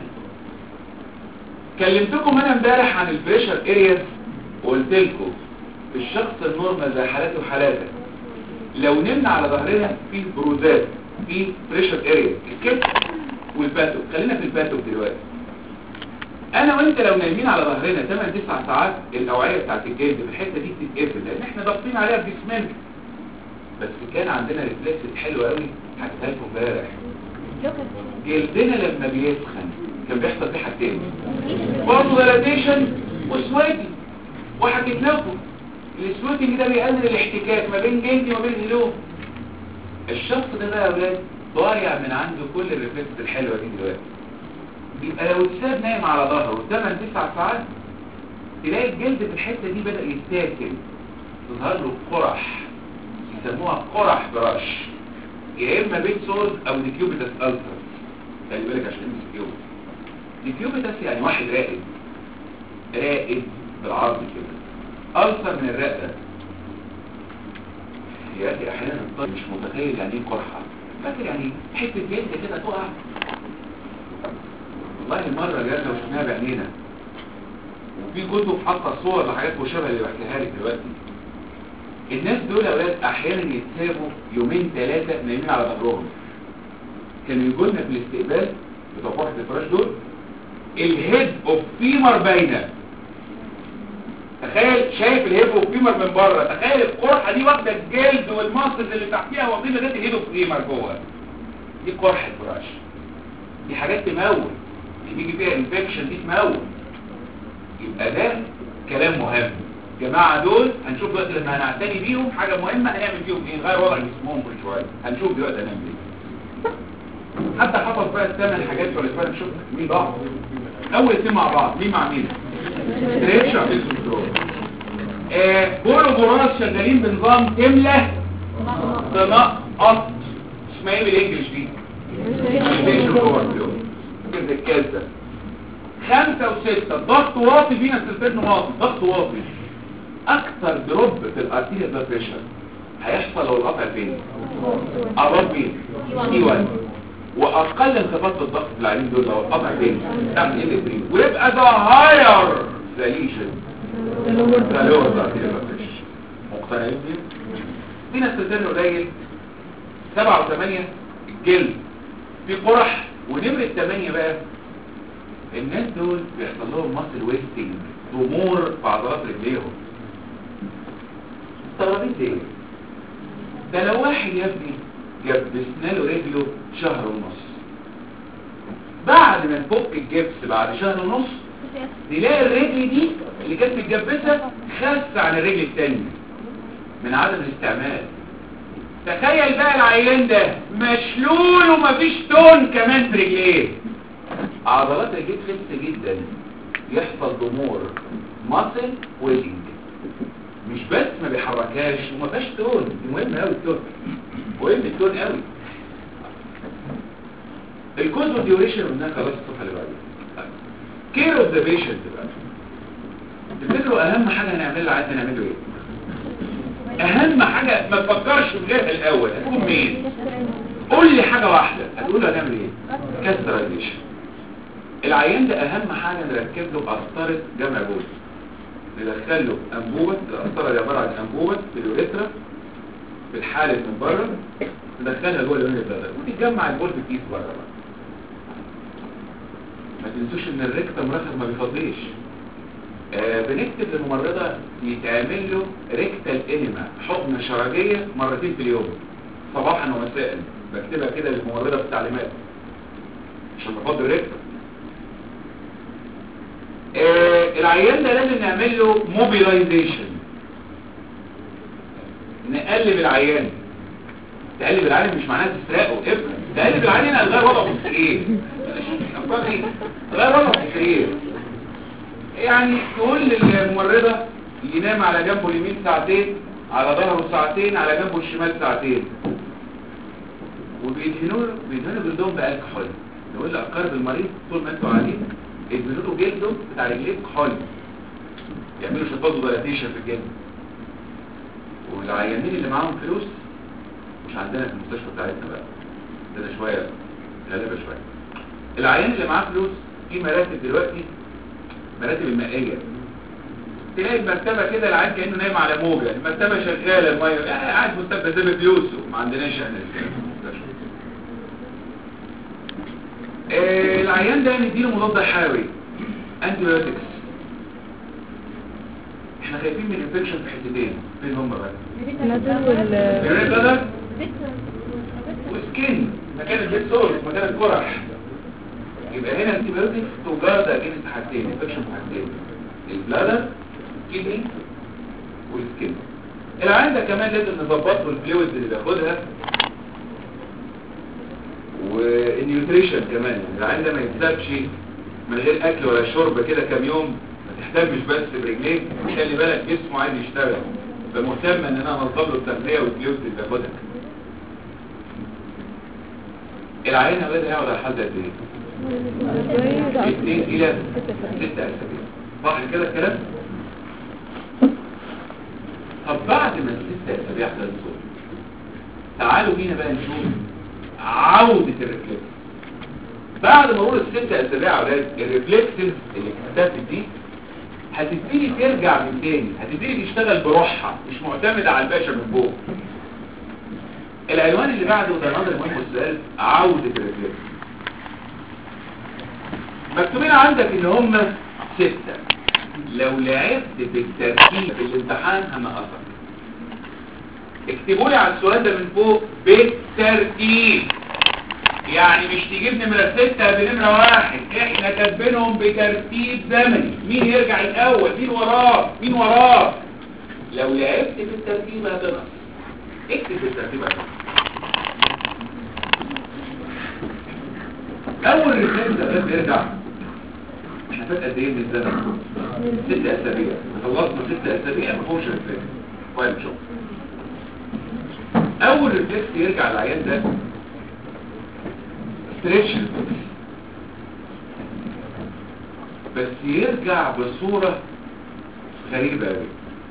كلمتكم انا امبارح عن البريشر ارياز وقلت لكم الشخص النورمال زي حالاتي وحالاتك لو نمنا على ظهرنا في بروزات في بريشر ارياز الكتف والباتو خلينا في الباتو دلوقتي انا وانت لو نايمين على ظهرنا 8 9 ساعات الاوعيه بتاعت الجلد في الحته دي بتتقفل لان احنا ضاغطين عليها بجسمنا بس كان عندنا ريفلكس حلو قوي حكيتها لكم امبارح جلدنا لما بيسخن كان بيحصل فيه حاجتين برضه ديلاتيشن وسويتنج وحكيت لكم السويتنج ده بيقلل الاحتكاك ما بين جلدي وما بين هدوم الشخص ده بقى يا اولاد ضايع من عنده كل الريفلكس الحلوه دي دلوقتي يبقى لو اتساب نايم على ظهره 8 9 ساعات تلاقي الجلد في الحته دي بدا يتاكل تظهر له قرح يسموها قرح براش يا اما بيت سورد او ديكيوبيتس التر خلي بالك عشان امسك كيوبيتس ديكيوبيتس يعني واحد راقد راقد بالعرض كده التر من الرقبه يا اخي احيانا الطفل مش متخيل يعني ايه قرحه فاكر يعني حته جلد كده تقع والله مرة جاتنا وشفناها بعينينا وفي كتب حاطه صور لحاجات مشابهه اللي بحكيها لك دلوقتي الناس دول يا اولاد احيانا يتسابوا يومين ثلاثه نايمين على ظهرهم كانوا يجوا لنا في الاستقبال بتوع فرحه الفراش دول الهيد اوف فيمر باينه تخيل شايف الهيد اوف فيمر من بره تخيل القرحه دي واخده الجلد والمصل اللي تحتيها واخدين لغايه الهيد اوف فيمر جوه دي قرحه فراش دي حاجات تموت اللي بيجي فيها انفكشن دي تموت يبقى ده كلام مهم جماعة دول هنشوف دلوقتي لما هنعتني بيهم حاجة مهمة هنعمل فيهم ايه نغير وضع جسمهم كل شوية هنشوف دلوقتي هنعمل ايه حتى حفظ بقى الثمان حاجات بتوع الاسبوع نشوف مين بعض اول اثنين مع بعض مين مع مين ستريتشر سندروم آه بولو بوراس شغالين بنظام تملة تنقط اسمها ايه بالانجلش دي كده الكاسة خمسة وستة ضغط واطي فينا سلفين واطي ضغط واطي اكتر دروب في الارتيريا بلاد بريشر هيحصل لو القطع فين قرب مين اي 1 واقل انخفاض في الضغط في العينين دول لو القطع فين تحت ال 3 ويبقى ده هاير ذا ليجن ده لور الارتيريا بلاد بريشر مقتنعين بيه فينا سلفين قليل سبعة وثمانية الجلد في قرح ونمرة 8 بقى الناس دول بيحصل لهم ماسل ويستنج ضمور في عضلات رجليهم استغربين ليه ده لو واحد يا ابني جبسنا له رجله شهر ونص بعد ما نفك الجبس بعد شهر ونص نلاقي الرجل دي اللي كانت متجبسه خس عن الرجل الثانيه من عدم الاستعمال تخيل بقى العيان ده مشلول ومفيش تون كمان في رجليه عضلات رجليه خفت جدا يحصل ضمور ماسل ويلنج مش بس ما بيحركهاش وما فيهاش تون دي مهم قوي التون مهم التون قوي الكوز ديوريشن قلنا خلاص الصفحه اللي بعدها كير اوف ذا بيشنت بقى تفتكروا اهم حاجه هنعملها عايزين نعمله ايه اهم حاجة ما تفكرش في غيرها الاول هتكون مين قول لي حاجة واحدة هتقول له هنعمل ايه كاسترايزيشن العيان ده اهم حاجة نركب له قسطرة جمع جوز ندخل له انبوبه القسطره دي عباره عن انبوبه في اليوريثرا بالحالب من بره ندخلها جوه اليورين بلادر وتتجمع البول في كيس بره بقى ما تنسوش ان الريكتم رخص ما بيفضيش آه بنكتب للممرضة يتعمل له ريكتال انيما حضن شرجية مرتين في اليوم صباحا ومساء بكتبها كده للممرضة في التعليمات عشان نفضي الريكتم آه العيان ده لازم نعمل له موبيلايزيشن نقلب العيان تقلب العيان مش معناها تسرقه افهم تقلب العيان هنا غير وضعه في السرير غير وضعه في السرير يعني تقول للممرضة ينام على جنبه اليمين ساعتين على ظهره ساعتين على جنبه الشمال ساعتين وبيدهنوا له بيدهنوا جلدهم بالكحول نقول لأقارب المريض طول ما انتوا قاعدين يدهنوا له جلده بتاع رجليه كحول يعملوا شفاظ دايلاتيشن في الجلد والعيانين اللي معاهم فلوس مش عندنا في المستشفى بتاعتنا بقى عندنا شوية غالبة شوية العيان اللي معاه فلوس في مراتب دلوقتي مراتب المائية تلاقي المرتبة كده العيان كأنه نايم على موجة المرتبة شغالة المية يعني قاعد مستقبل زي فلوسه ما عندناش احنا آه العيان ده نديله مضاد حيوي انتي بايوتكس احنا خايفين من انفكشن في حتتين فين هم بقى الريد بلد وسكين مكان البيت سورس مكان القرح يبقى هنا انتي بايوتكس توجد اجنس حاجتين انفكشن في حاجتين البلادر كيدني والسكين العيان ده كمان لازم نظبط له الفلويدز اللي بياخدها والنيوتريشن كمان يعني العيان ده ما يتسابش من غير اكل ولا شرب كده كام يوم ما تهتمش بس برجليك خلي بالك جسمه عايز يشتغل فمهتم ان انا انظم له التغذيه والفلويدز اللي بياخدها العيان اولاد هيقعد على حد قد ايه؟ اثنين الى ستة اسابيع صح كده الكلام؟ طب بعد ما الستة اسابيع خلصوا تعالوا بينا بقى نشوف عودة الريفلكس بعد مرور الستة اسابيع يا اولاد الريفلكسز اللي اكتسبت دي هتبتدي ترجع من تاني هتبتدي تشتغل بروحها مش معتمدة على الباشا من فوق العنوان اللي بعده ده نظر مهم السؤال عودة الريفلكس مكتوبين عندك ان هم ستة لو لعبت بالترتيب في الامتحان هنقصك اكتبوا لي على السؤال ده من فوق بالترتيب يعني مش تجيب نمرة ستة بنمرة واحد احنا كاتبينهم بترتيب زمني مين يرجع الاول مين وراه مين وراه لو لعبت بالترتيب هتنقص اكتب بالترتيب هتنقص اول رسالة ده بيرجع احنا فات قد ايه من الزمن ست اسابيع خلصنا ست اسابيع ما فيهوش ريفلكس طيب شوف اول ريفلكس يرجع العيان ده ستريتش بس يرجع بصورة غريبة قوي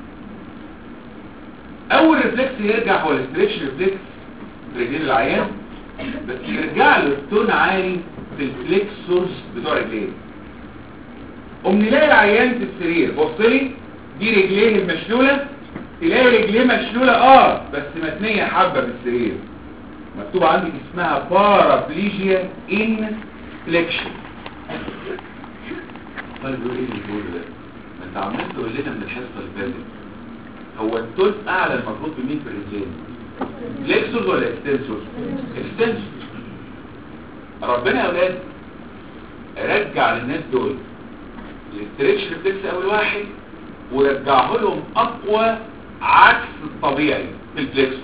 اول ريفلكس يرجع هو الستريتش ريفلكس رجلين العيان بس يرجع له التون عالي في الفليكسورز بتوع رجليه قوم نلاقي العيان في السرير بص لي دي رجليه المشلولة تلاقي رجليه مشلولة اه بس متنية حبة في السرير مكتوب عندك اسمها بارابليجيا ان فليكشن طيب ايه اللي بيقوله ده ما انت عمال تقول لنا من الحصه اللي فاتت هو التون اعلى المفروض بمين في الرجلين فليكسورز ولا اكستنسورز اكستنسورز ربنا يا اولاد رجع للناس دول الاستريتش ريفلكس اول واحد ورجعه لهم اقوى عكس الطبيعي في الفليكسورز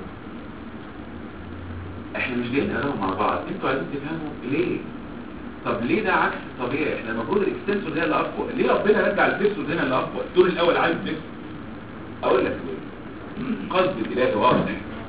احنا مش جايين نقراهم مع بعض انتوا عايزين تفهموا ليه طب ليه ده عكس الطبيعي احنا المفروض الاكستنسور هي اللي اقوى ليه ربنا رجع الفليكسور هنا اللي اقوى الدور الاول عايز فليكسور اقول لك ليه قصد الالهي واضح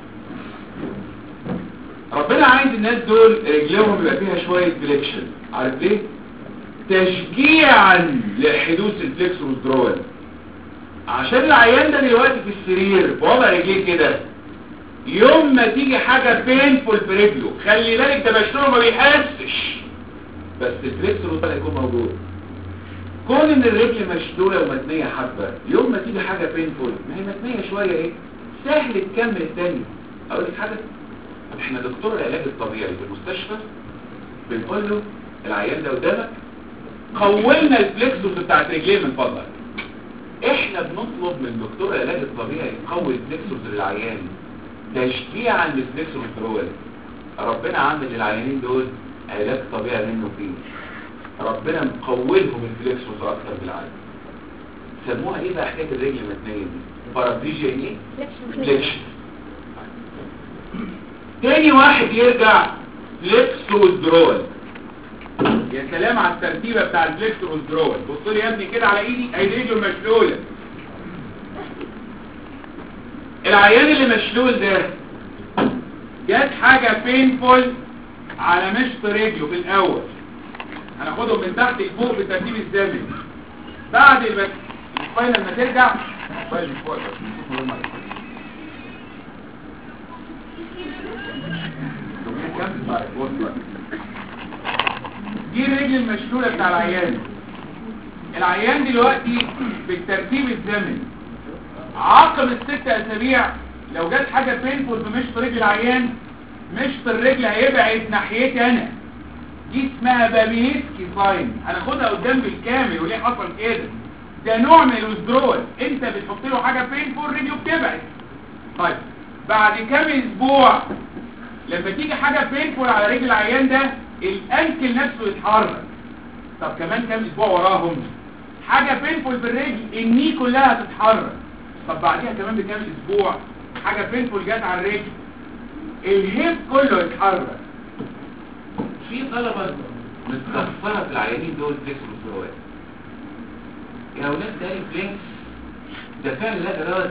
ربنا عايز الناس دول رجلهم يبقى فيها شويه فليكشن عارف ليه تشجيعا لحدوث الفليكس والدرول عشان العيان ده دلوقتي في السرير بوضع رجليه كده يوم ما تيجي حاجة بينفول في رجله خلي بالك ده مشروع ما بيحسش بس الفليكس والدرول هيكون موجود كون ان الرجل مشدوله ومتنيه حبه يوم ما تيجي حاجه بينفول ما هي متنيه شويه ايه سهل تكمل الثانيه اقول لك حاجه احنا دكتور العلاج الطبيعي في المستشفى بنقول له العيان ده قدامك قولنا الفليكسوس بتاعت رجليه من فضلك احنا بنطلب من دكتور العلاج الطبيعي يقوي الفليكسوس للعيان تشجيعا للفليكسوس الدرول ربنا عامل للعيانين دول علاج طبيعي منه فيه ربنا مقولهم الفليكسوس اكتر بالعالم سموها ايه بقى حكايه الرجل المتنيه دي بارابليجيا ايه فليكشن تاني واحد يرجع فليكسوس درول يا سلام على الترتيبه بتاع الفليكسوس درول بص لي يا ابني كده على ايدي ايدي رجله مشلوله العيان اللي مشلول ده جات حاجه بينفول على مشط رجله في الاول هناخدهم من تحت لفوق بالترتيب الزمني بعد البس الفاينل ما ترجع الفاينل مش فوق بس نشوف مهم على الفاينل. كمل بقى، بص بقى. دي الرجل المشلولة بتاع العيان العيان دلوقتي بالترتيب الزمني عقب الست اسابيع لو جت حاجة بينفول في مشط رجل العيان مشط الرجل هيبعد ناحيتي انا دي اسمها بابينسكي ساين هناخدها قدام بالكامل وليه حصل كده ده نوع من الوزدرول انت بتحط له حاجه فين فوق رجله بتبعد طيب بعد كام اسبوع لما تيجي حاجه بينفول على رجل العيان ده الانكل نفسه يتحرك طب كمان كام اسبوع وراهم حاجه بينفول في الرجل الني كلها تتحرك طب بعديها كمان بكام اسبوع حاجه بينفول جت على الرجل الهيب كله يتحرك في طلبة متكفرة في العيانين دول فليكس والزروات يا اولاد ده فليكس ده فعل لا ارادي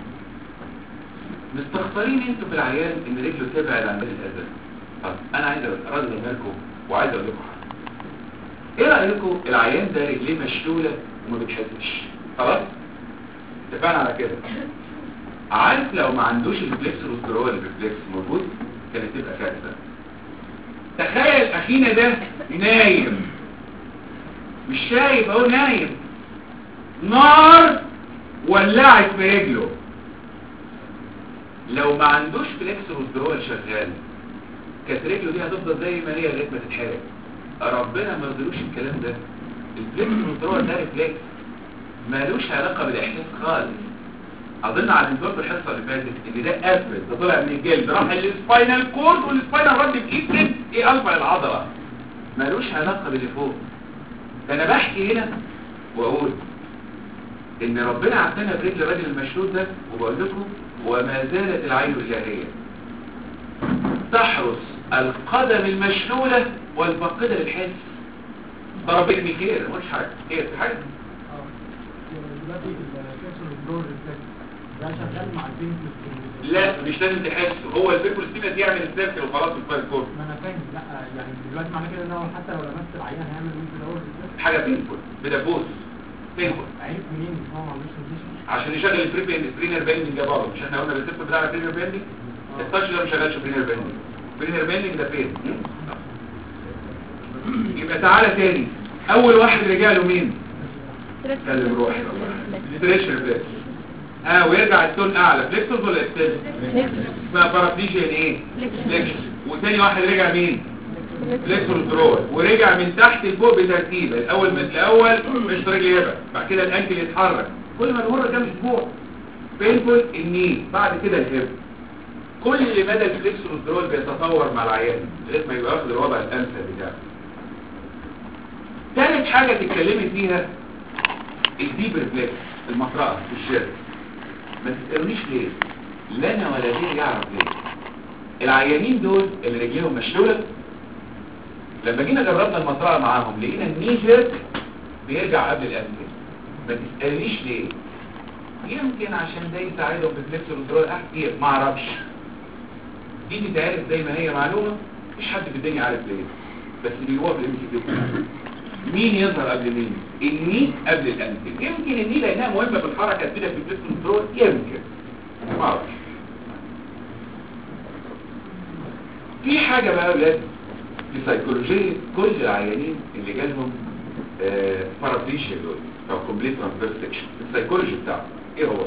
مستخسرين انتوا في العيان ان رجله تبعد عن بين الاذى طب انا عايز ارد لكم وعايز اقول لكم حاجه ايه رايكم العيان ده رجليه مشلوله وما بتحسش خلاص اتفقنا على كده عارف لو ما عندوش الفليكس والزروات الريفلكس موجود كانت تبقى كارثه تخيل اخينا ده نايم مش شايف اهو نايم نار ولعت في رجله لو ما عندوش فليكس والدرول شغال كانت رجله دي هتفضل زي ما هي لغايه ما تتحرق ربنا ما رضيلوش الكلام ده الفليكس والدرول ده ريفلكس مالوش علاقه بالاحساس خالص اظن على الدكتور الحصه اللي فاتت ان ده قفل ده طلع من الجلد راح للسباينال كورد والسباينال رد بايد ايه الفا العضله مالوش علاقه باللي فوق ده انا بحكي هنا واقول ان ربنا عطانا برجل الراجل المشهود ده وبقول لكم وما زالت العين الالهيه تحرس القدم المشلوله والفاقده للحس ضربتني كده مش حاجه ايه في حاجه دلوقتي الكسر الدور ده شغال مع البنت لا مش لازم تحس هو الفيكولستينا دي يعمل السيركل وخلاص الفايل كورد ما انا فاهم لا يعني دلوقتي معنى كده ان هو حتى لو لمست العيان هيعمل وينت دور حاجه بينفول بدبوس بينفول عرف منين ان هو ما عندوش بوزيشن عشان يشغل البريبين برينر باندنج ده برضه مش احنا قلنا الريسبتور بتاع البرينر باندنج التاتش ده ما شغالش برينر باندنج برينر باندنج ده فين يبقى تعالى تاني اول واحد رجع له مين اتكلم روحي ستريتش ريفلكس اه ويرجع التون اعلى فليكسوس ولا اكستنس اسمها بارابليجيا ايه فليكس وتاني واحد رجع مين فليكسور درول ورجع من تحت لفوق بترتيب الاول من الاول مش رجل يبقى بعد كده الانكل يتحرك كل ما نمر كام اسبوع بينفول الني بعد كده الهب كل مدى الفليكسور درول بيتطور مع العيان لغايه ما يبقى واخد الوضع الامثل بتاعه ثالث حاجه تتكلمي فيها الديب ريفلكس المطرقه في الشارع ما تسألونيش ليه لا انا ولا غيري يعرف ليه العيانين دول اللي رجليهم مشلوله لما جينا جربنا المطرقه معاهم لقينا النيجر بيرجع قبل الانفل ما تسألنيش ليه يمكن عشان ده يساعدهم في فليكس والدرول احكي ما اعرفش دي تتعرف زي ما هي معلومه مفيش حد في الدنيا عارف ليه بس بيقوى في الام مين يظهر قبل مين الني قبل الانفل يمكن الني لانها مهمه في الحركه كده في الفليكس والدرول يمكن ما اعرفش في حاجه بقى يا ولاد في سيكولوجيه كل العيانين اللي جالهم بارابليشيا دول او كومبليت ترانسفيرس سكشن السايكولوجي بتاعه ايه هو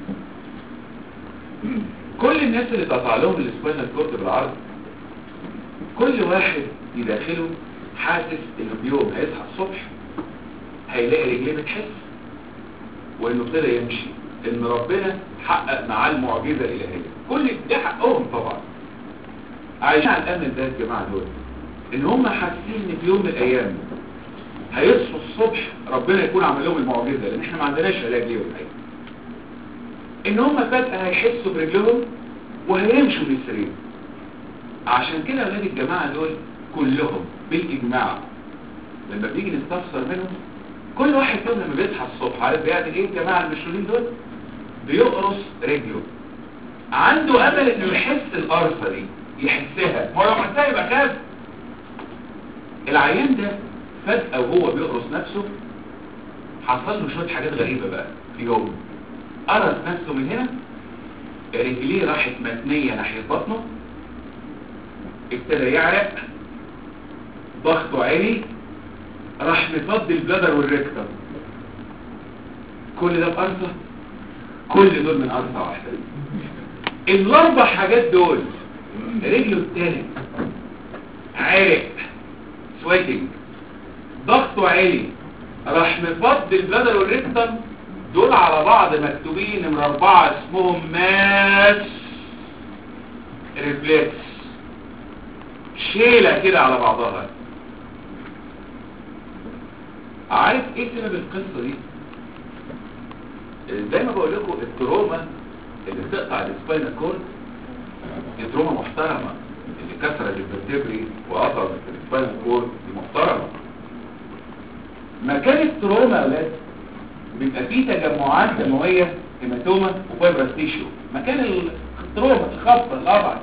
كل الناس اللي تقطع لهم السباينال كورد بالعرض كل واحد يداخله حاسس انه بيوم هيصحى الصبح هيلاقي رجليه بتحس وانه ابتدى يمشي ان ربنا حقق معاه المعجزه الالهيه كل ده حقهم طبعا عايشين على الامن ده يا جماعه دول ان هم حاسين ان في يوم من الايام هيصحوا الصبح ربنا يكون عمل لهم المعجزه لان احنا ما عندناش علاج ليهم الحقيقه ان هم فجاه هيحسوا برجلهم وهيمشوا من السرير عشان كده اولاد الجماعه دول كلهم بالاجماع لما بنيجي نستفسر منهم كل واحد فيهم لما بيصحى الصبح عارف بيعمل ايه الجماعه المشهورين دول بيقرص رجله عنده امل انه يحس القرصه دي يحسها ما هو لو حسها يبقى خاف العيان ده فجأة وهو بيقرص نفسه حصل له شوية حاجات غريبة بقى في يوم قرص نفسه من هنا رجليه راحت متنية ناحية بطنه ابتدى يعرق ضغطه عالي راح مفضي البلدر والريكتر كل ده بقرصة كل دول من قرصة واحدة الاربع حاجات دول رجله التالت عرق سويتنج ضغطه عالي راح مفضي البلدر والريكتر دول على بعض مكتوبين نمرة اربعة اسمهم ماس ريفلكس شيلة كده على بعضها عارف ايه سبب القصة دي زي ما بقول لكم التروما اللي بتقطع السباينال كورد دي تروما محترمة اللي كسرت الفرتبري وقطعت السباينال كورد دي محترمة مكان التروما يا اولاد بيبقى فيه تجمعات دموية هيماتوما وفايبرس تيشو مكان التروما الخبطة القطع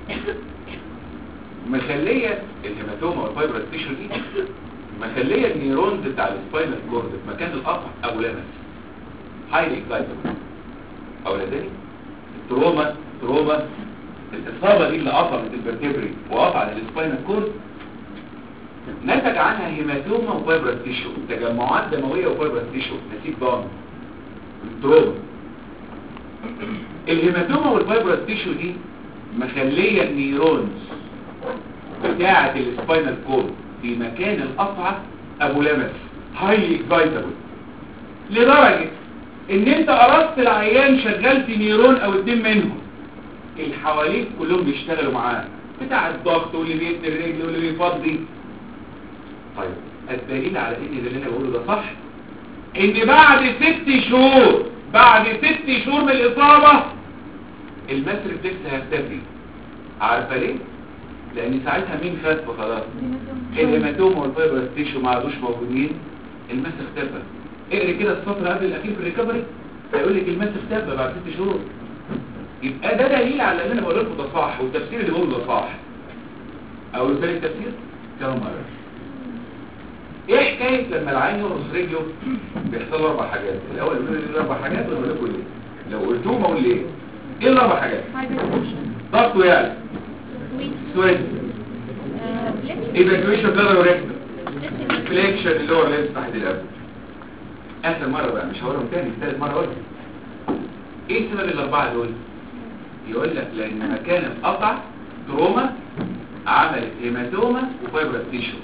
مخلية الهيماتوما والفايبرس تيشو دي مخلية النيرونز بتاع السباينال كورد في مكان القطع ابو لمس هايلي اكسايتبل اولادين التروما تروما الاصابة دي اللي قطعت الفرتبري وقطعت السباينال كورد نتج عنها هيماتوما وفايبرس تيشو تجمعات دمويه وفايبرس تيشو نسيج ضام التروما الهيماتوما والفايبرس تيشو دي مخليه النيرونز بتاعه السباينال كورد في مكان القطعه ابو لمس هايلي اكسايتبل لدرجه ان انت قرصت العيان شغلت نيرون او اتنين منهم اللي حواليك كلهم بيشتغلوا معاه بتاع الضغط واللي بيدي الرجل واللي بيفضي طيب الدليل على ان اللي انا بقوله ده صح ان بعد ست شهور بعد ست شهور من الاصابة المسرف لسه هيختفي عارفة ليه؟ لان ساعتها مين خف خلاص الهيماتوما والفايبرس تيشو ما عادوش موجودين المس اختفى اقري كده السطر قبل الاخير في الريكفري هيقول لك المس اختفى بعد ست شهور يبقى ده دليل على اللي انا بقول لكم ده صح والتفسير اللي بقوله ده صح او ثاني التفسير كم مره ايه حكايه لما العين يقرص رجله بيحصل له اربع حاجات الاول يقول لي اربع حاجات ولا بقول ليه لو قلتهم اقول ليه ايه الاربع حاجات ضغطه يعني سويد ايفاكويشن بلادر وريكتر فليكشن اللي هو اللي تحت القلب اخر مره بقى مش هقولهم تاني ثالث مره اقولهم ايه سبب الاربعه دول يقول لك لان مكان القطع تروما عملت هيماتوما وفايبرس تيشو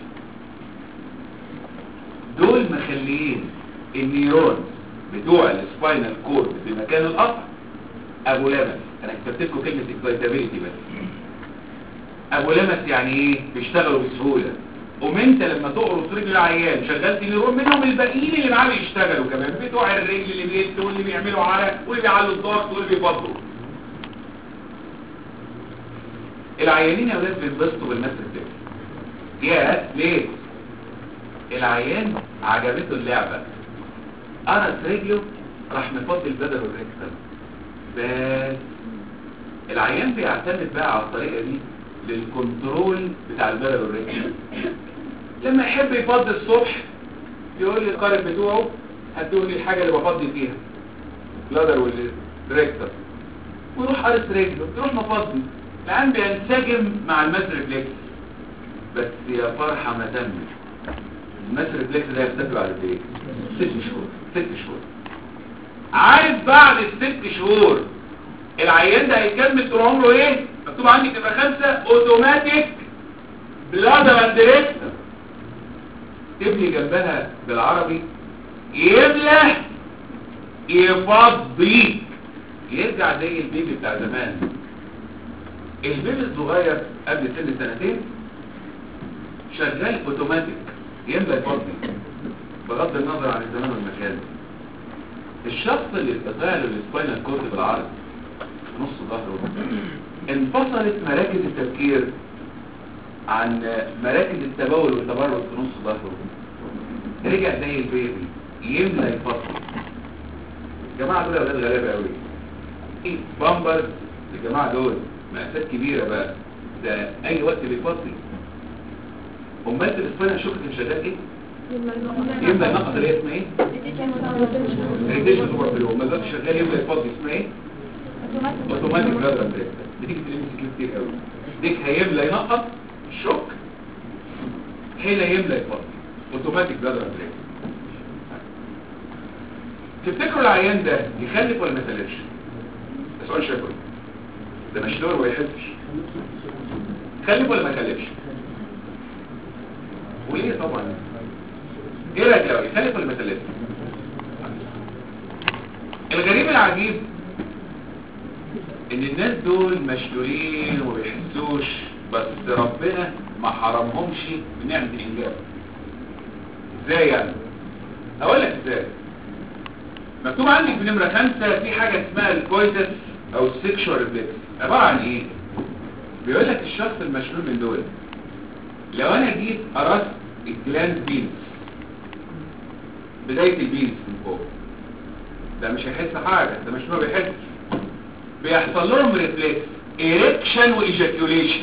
دول مخليين النيرون بتوع السباينال كورد في مكان القطع ابو لمس انا كتبت لكم كلمه اكسايتابيلتي بس ابو لمس يعني ايه بيشتغلوا بسهوله قوم انت لما تقرص رجل العيان شغلت نيرون منهم الباقيين اللي معاه بيشتغلوا كمان بتوع الرجل اللي بيدوا واللي بيعملوا عرق واللي بيعلوا الضغط واللي بيفضوا العيانين يا ولاد بينبسطوا بالناس التانية يا ليه العيان عجبته اللعبة قرص رجله راح مفضي البدل والركتر بس العيان بيعتمد بقى على الطريقة دي للكنترول بتاع البدل والركتر لما يحب يفضي الصبح يقول لي القارب بتوعه هتقول لي الحاجة اللي بفضي فيها البدل والركتر ويروح قرص رجله يروح مفضي العيان بينسجم مع الماس ريفلكس بس يا فرحة ما تمت الناس الريفلكس ده يختفي بعد قد ايه ست شهور ست شهور عارف بعد الست شهور العيان ده هيكمل طول عمره ايه مكتوب عندي تبقى خمسة اوتوماتيك بلادر اندريكت تبني جنبها بالعربي يملى يفضي يرجع زي البيبي بتاع زمان البيبي الصغير قبل سن سنتين شغال اوتوماتيك يملى يفضي بغض النظر عن الزمان والمكان الشخص اللي اتقطع له السباينال كورد بالعرض في نص ظهره انفصلت مراكز التفكير عن مراكز التبول والتبرد في نص ظهره رجع زي البيبي يملى يفصل الجماعه دول اولاد غلابه قوي ايه بامبرز الجماعه دول مقاسات كبيره بقى ده اي وقت بيفصل امال السباينال شوكت مش شغال ايه يملى النقط اللي هي اسمها ايه ريديشن اوفر فلو ما دلوقتي شغال يملى يفضي اسمها ايه اوتوماتيك بلادر بريك بتيجي في الام سي كيو كتير قوي ديك هيملى ينقط شوك هنا يملى يفضي اوتوماتيك بلادر بريك تفتكروا العيان ده يخلف ولا ما يخلفش ده سؤال شكوي ده مشلور وما يحسش خلف ولا ما يخلفش وليه طبعا ايه رايك لو يخلف ولا ما يخلفش الغريب العجيب ان الناس دول مشلولين وما بيحسوش بس ربنا ما حرمهمش بنعمة الانجاب ازاي يعني اقول لك ازاي مكتوب عندك في نمرة خمسة في حاجة اسمها الكويتس او السكشوال ريفلكس عبارة عن ايه بيقول لك الشخص المشلول من دول لو انا جيت قرصت الجلاند بينز بداية البينز من فوق ده مش هيحس حاجة ده مش ما بيحس بيحصل لهم ريفلكس ايركشن وايجاكيوليشن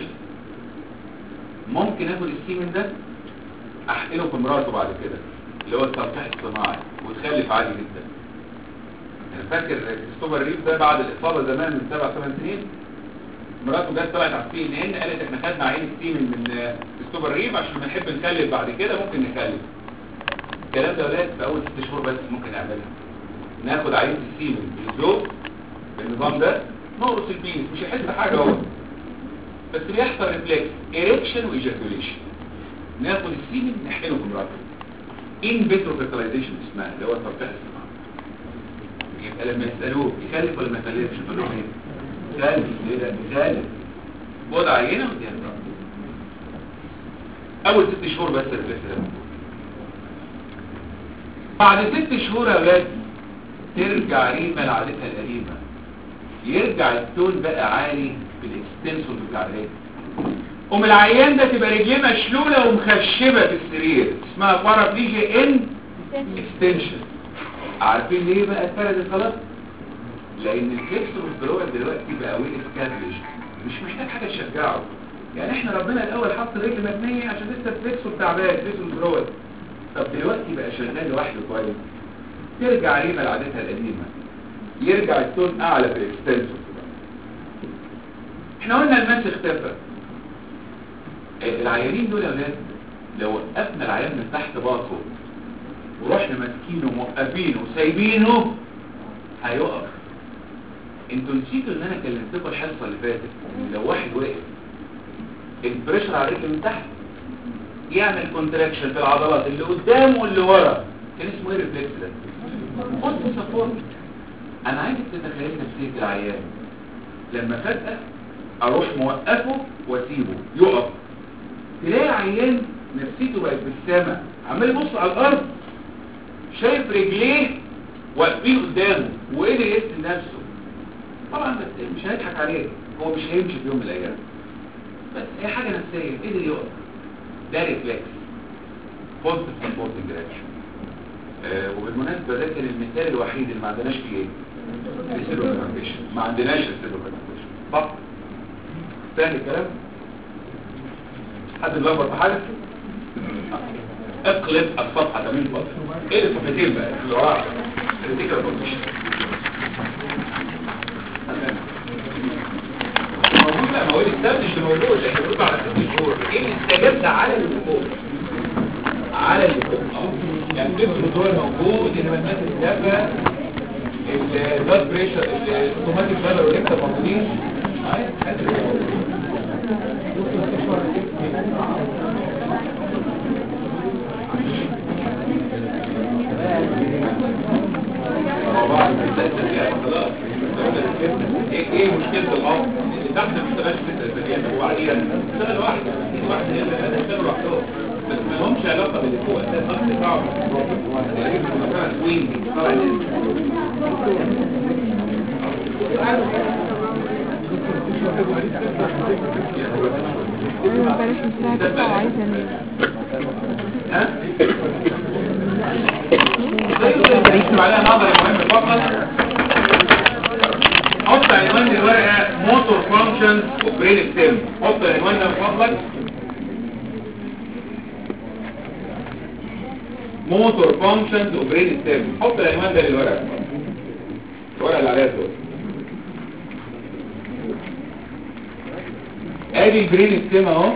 ممكن اخد السيمن ده احقنه في مراته بعد كده اللي هو الترفيع الصناعي وتخلف عادي جدا انا فاكر ستوبر ريف ده بعد الاصابه زمان من سبع ثمان سنين مراته جت طلعت على السي ان ان قالت احنا خدنا عين السيمن من ستوبر ريف عشان بنحب نخلف بعد كده ممكن نخلف الكلام ده ولاد في اول ست شهور بس ممكن نعملها ناخد عينة السيمن بالزوج بالنظام ده نقرص البينس مش هيحس حاجة هو بس بيحصل ريفلكس ايركشن وايجاكوليشن ناخد السيمن نحقنه في مراته ان فيترو فيرتلايزيشن اسمها اللي هو الترفيع الصناعي يبقى لما يسالوه يخلف ولا ما يخلفش يقول لهم ايه خالف ليه ده خالف خد عينه وديها لمراته اول ست شهور بس الريفلكس ده بعد ست شهور يا ولاد ترجع ريمة لعادتها القديمة يرجع التون بقى عالي بالاكستنسور بتاع الرجل قوم العيان ده تبقى رجليه مشلولة ومخشبة في السرير اسمها بارابليجيا ان اكستنشن عارفين ليه بقى اتفردت خلاص لان الفليكسور والبلوع دلوقتي بقى ويل اسكابلش مش محتاج حاجة تشجعه يعني احنا ربنا الاول حط الرجل مبنية عشان لسه الفليكسور تعبان الفليكسور والبلوع طب دلوقتي بقى شغال لوحده كويس ترجع ريمة لعادتها القديمة يرجع التون اعلى في الاكستنسور احنا قلنا الماس اختفى العيانين دول يا ولاد لو وقفنا العيان من تحت باطه ورحنا ماسكينه وموقفينه وسايبينه هيقف انتوا نسيتوا ان انا كلمتكم الحصه اللي فاتت ان لو واحد وقف البريشر على الرجل من تحت يعمل كونتراكشن في العضلات اللي قدام واللي ورا كان اسمه ايه الريفلكس ده خد سبورت انا عايزك تتخيل نفسيه العيان لما فجاه اروح موقفه واسيبه يقف تلاقي عيان نفسيته بقت بالسما عمال يبص على الارض شايف رجليه واقفين قدامه وقدر يسند نفسه طبعا بس مش هنضحك عليه هو مش هيمشي في يوم من الايام بس هي حاجه نفسيه قدر يقف ده ريفلكس بوزيتيف سبورتنج رياكشن وبالمناسبه ده كان المثال الوحيد اللي ما عندناش فيه ايه السيلوكارنيشن ما عندناش السيلوكارنيشن فقط فاهم الكلام حد بيلخبط في حاجه اقلب الصفحه ده من فضلك ايه الصفحتين بقى اللي وراها الريتيكال بوزيشن موجود بقى موجود الثابت مش موجود احنا بنقول على ست شهور ايه الاستجابه على الوجود على الليفت يعني الليفت هو موجود انما الناس الدافة البلاد بريشر الاوتوماتيك بلاد والليفت موجودين ايه ايه مشكلة الأرض؟ اللي تحت ما بيشتغلش في التربية وبعدين اشتغل واحد في واحد هنا اشتغل لوحدهم بس ما لهمش علاقة باللي فوق اساس الضغط بتاعهم لكن في مكان سوينج طبعا انا امبارح من الساعة 9 وعايزة انام ها؟ بنكتب عليها نظري مهم فقط حط عنوان الورقة موتور فانكشن وبرين ستيم حط العنوان ده بفضلك موتور فانكشنز وبرين ستيم حط العنوان ده للورقة الورقة اللي عليها دول ادي البرين ستيم اهو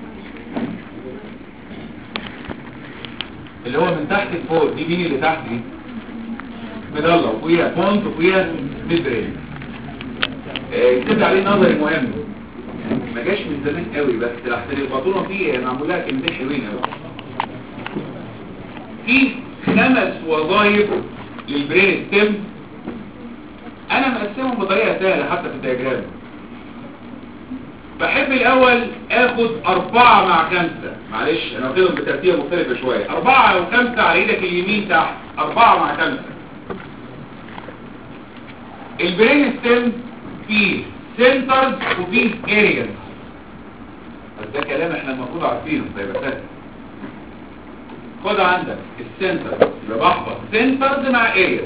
اللي هو من تحت لفوق دي مين اللي تحت دي مضله وفيها بونت وفيها ميد برين يكتب عليه نظري مهم ما جاش من زمان قوي بس لحسن البطوله فيه معمول لها كلمتين حلوين قوي في خمس وظائف للبرين ستيم انا مقسمهم بطريقه سهله حتى في الدياجرام بحب الاول اخد اربعة مع خمسة معلش انا واخدهم بترتيب مختلفة شوية اربعة وخمسة على ايدك اليمين تحت اربعة مع خمسة البرين ستيم فيه سنترز وفيه ارياز بس ده كلام احنا المفروض عارفينه فيبقى سهل خد عندك السنتر يبقى بحفظ سنترز مع ارياز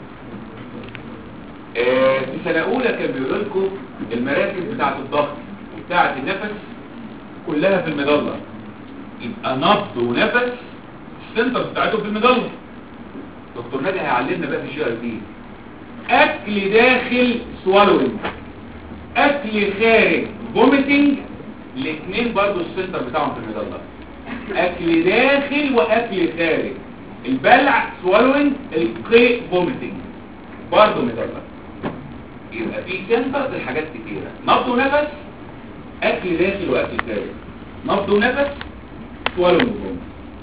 آه في سنة اولى كان بيقول لكم المراكز بتاعة الضغط وبتاعة النفس كلها في المظلة يبقى نبض ونفس السنتر بتاعته في المظلة دكتور نادي هيعلمنا بقى في الجي ار بي اكل داخل سوالوينج اكل خارج فوميتنج الاثنين برضو السنتر بتاعهم في المظلة اكل داخل واكل خارج البلع سوالوينج القيء فوميتنج برضو مظلة يبقى في سنتر لحاجات كتيرة نبض ونفس اكل داخل واكل خارج نبض ونفس سوالوينج فوميتنج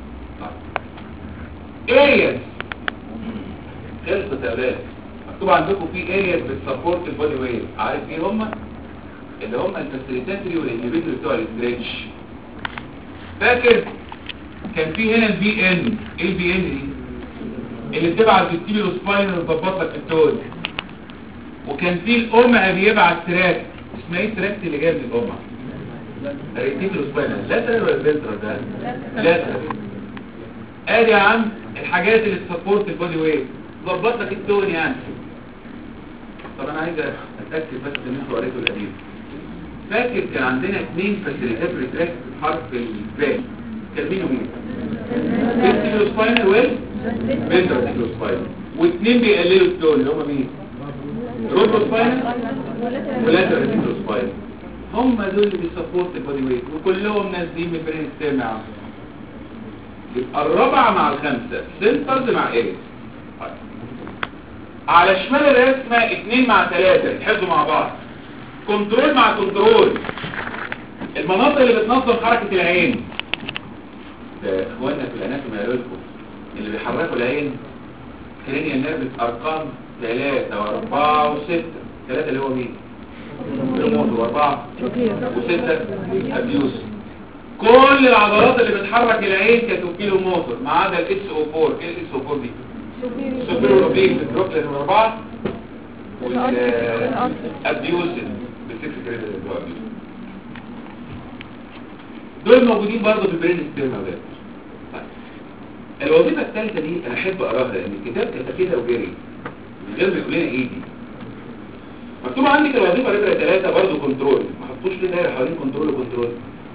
ارياز خلصت يا اولاد مكتوب عندكم في ارياز بتسبورت البودي ويت عارف ايه هم اللي هم الفاسيليتاتري والانهبيتوري بتوع الاستريتش فاكر كان في هنا البي ان ايه البي ان دي اللي بتبعت بالتيبيلو سباينال وتظبط لك التون وكان في القمع بيبعت تراك اسمها ايه التراك اللي جاي من القمع التيبيلو سباينال لاترال ولا فينترال ده لاترال ادي يا عم الحاجات اللي تسبورت البودي ويت ظبط لك التون يعني طب انا عايز اتاكد بس ان انتوا قريتوا القديم فاكر كان عندنا اثنين فاسيليتاتوري تراك حرف الباء كان مين ومين فيستيبلو سباينال ويل فينترال سباينال واثنين بيقللوا التون اللي هم مين روبو سباينال ولاترال سباينال هم دول اللي بيسبورت البودي ويت وكلهم نازلين من برين ستيم يا عم يبقى الرابعة مع الخامسة سنترز مع ايه على شمال الرسمة اتنين مع تلاتة يتحدوا مع بعض كنترول مع كنترول المناطق اللي بتنظم حركة العين ده اخواننا في الاناتومي قالوا لكم اللي بيحركوا العين كرينيال نيرفس ارقام ثلاثة واربعة وستة ثلاثة اللي هو مين؟ ريموت واربعة وستة ابيوس كل العضلات اللي بتحرك العين كتوكيلو موتور ما عدا الاس او 4 ايه الاس او 4 دي سوبر اوروبيك بالبروكلين والاربعه والابيوسن بالسكس كريدت اللي هو أبيوسن. دول موجودين برضه في البرين ستيرما ده الوظيفه الثالثه دي انا احب اقراها لان الكتاب كتب كده وجري من غير ما يقول لنا ايه دي مكتوب عندك الوظيفه رقم ثلاثه برضه كنترول ما حطوش ليه دايره حوالين كنترول وكنترول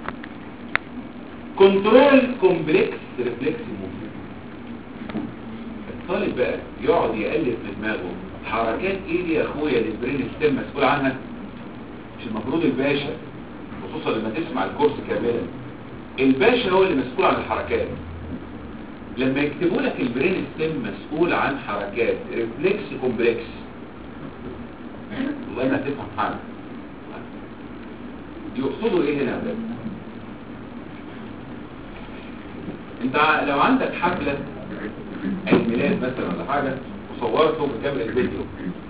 كنترول كومبلكس ريفلكس موفمنت الطالب بقى يقعد يقلب في دماغه حركات ايه دي يا اخويا اللي البرين ستيم مسؤول عنها مش المفروض الباشا خصوصا لما تسمع الكورس كاملا الباشا هو اللي مسؤول عن الحركات لما يكتبوا لك البرين ستيم مسؤول عن حركات ريفلكس كومبلكس والله ما تفهم حاجه يقصدوا ايه هنا بجد انت ع- لو عندك حفله عيد ميلاد مثلا ولا حاجه وصورته بكاميرا الفيديو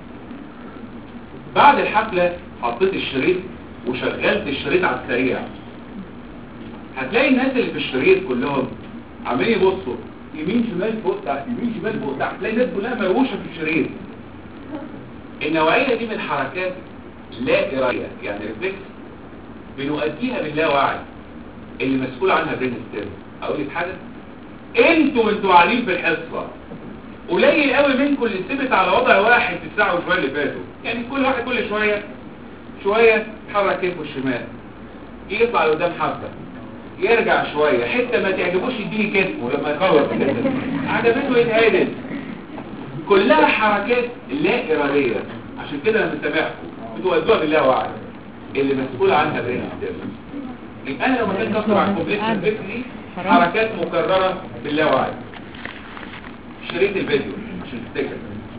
بعد الحفله حطيت الشريط وشغلت الشريط على السريع هتلاقي الناس اللي في الشريط كلهم عمالين يبصوا يمين شمال فوق تحت يمين شمال فوق تحت تلاقي الناس كلها مروشه في الشريط النوعيه دي من الحركات لا اراديه يعني ريفلكس بنؤديها باللاوعي اللي مسؤول عنها برين ستيم اقول لك حاجه انتوا انتوا قاعدين في الحصه قليل قوي منكم اللي ثبت على وضع واحد في الساعه وشويه اللي فاتوا يعني كل واحد كل شويه شويه يتحرك كيفه الشمال يطلع لقدام حبه يرجع شويه حته ما تعجبوش يديني كتفه لما يخلص كده عجبته يتهادل كلها حركات لا اراديه عشان كده انا متابعكم بتودوها بالله وعي اللي مسؤول عنها برين ستيم يبقى انا لو ما كنت اكتب على الكومبلكس الفكري حركات مكرره باللاوعي شريط الفيديو عشان تفتكر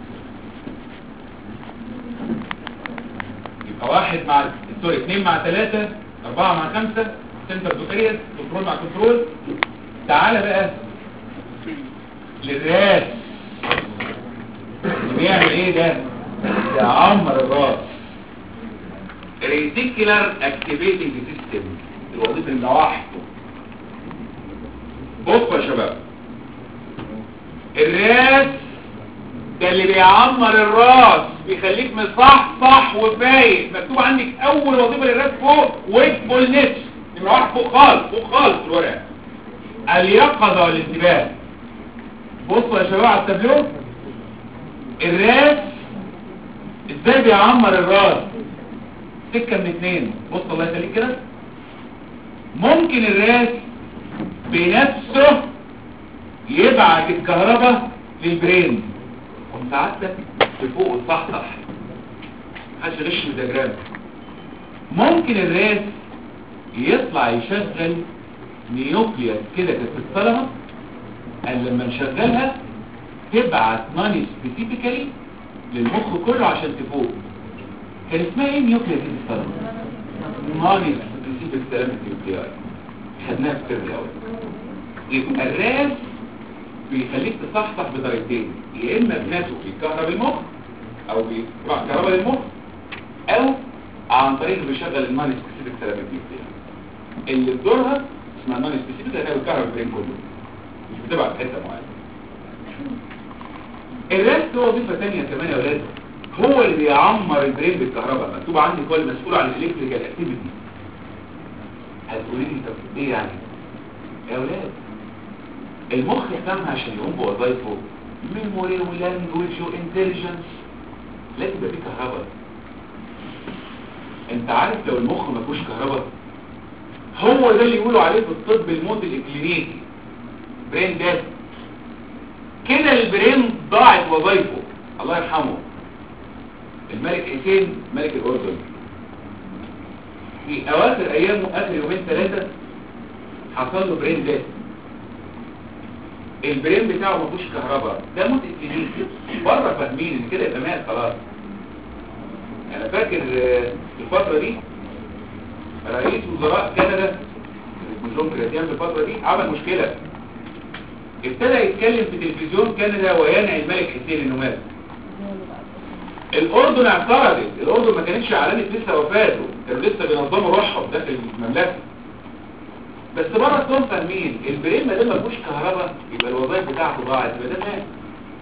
يبقى واحد مع سوري اثنين مع ثلاثة أربعة مع خمسة سنتر دوكريس كنترول مع كنترول تعالى بقى للراس اللي بيعمل ايه ده؟ يعمر الراس ريتيكولار اكتيفيتنج سيستم الوظيفه اللي لوحده بصوا يا شباب الراس ده اللي بيعمر الراس بيخليك مصحصح وفايق مكتوب عندك اول وظيفه للراس فوق ويكفولنس نمره واحد فوق خالص فوق خالص في الورقه اليقظه والانتباه بصوا يا شباب على التابلو الراس ازاي بيعمر الراس سكه من اتنين بص الله يخليك كده ممكن الراس بنفسه يبعت الكهرباء للبرين وساعتك تفوق وتصحصح محدش غش من الدياجرام ممكن الراس يطلع يشغل نيوكليوس كده كانت في الثلمة قال لما نشغلها تبعت ناني سبيسيفيكالي للمخ كله عشان تفوق كان اسمها ايه نيوكليوس دي في الثلمة؟ ناني سبيسيفيك سلامة نيوكليوس خدناها في الترم الاول يبقى الراس بيخليك تصحصح بطريقتين يا اما بنفسه بيكهرب المخ او بيبعت كهرباء للمخ او عن طريق انه بيشغل النون سبيسيفيك ثيرابي اللي بدورها اسمها نون سبيسيفيك لانها بتكهرب البرين كله مش بتبعت حته معينه الراس له وظيفه ثانيه كمان يا ولاد هو اللي بيعمر البرين بالكهرباء مكتوب عندي هو المسؤول عن الالكتريكال اكتيفيتي هتقولي لي طب ايه يعني يا ولاد المخ بتاعنا عشان يقوم بوظائفه ميموري ولانجوج وانتليجنس لازم يبقى فيه كهرباء انت عارف لو المخ ما فيهوش كهرباء هو ده اللي يقولوا عليه في الطب الموت الاكلينيكي برين ديث كده البرين ضاعت وظائفه الله يرحمه الملك حسين ملك الاردن في اواخر ايامه اخر يومين ثلاثه حصل له برين ديث البرين بتاعه ما فيهوش كهرباء ده موت اكلينيكي بره فاهمين ان كده يبقى مات خلاص انا فاكر آه، الفتره دي رئيس وزراء كندا اسمه جون كريتيان في الفتره دي عمل مشكله ابتدى يتكلم في تلفزيون كندا وينعي الملك حسين انه مات الاردن اعترضت الاردن ما كانتش اعلنت لسه وفاته كانوا لسه بينظموا روحهم داخل المملكه بس بره الصوم فاهمين البرين ما دام ما فيهوش كهرباء يبقى الوظائف بتاعته ضاعت يبقى ده مات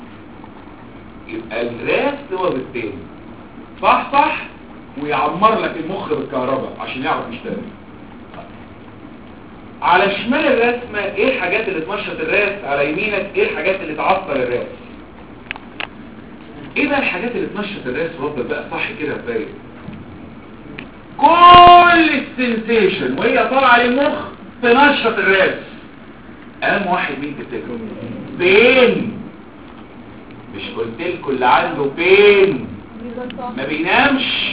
يبقى الراس له وظيفتين صح صح ويعمر لك المخ بالكهرباء عشان يعرف يشتغل على شمال الرسمة ايه الحاجات اللي تنشط الراس على يمينك ايه الحاجات اللي تعطل الراس ايه بقى الحاجات اللي تنشط الراس وافضل بقى صح كده فايق كل السنسيشن وهي طالعه للمخ تنشط الراس اهم واحد مين تفتكره بين مش قلت لكم اللي عنده بين ما بينامش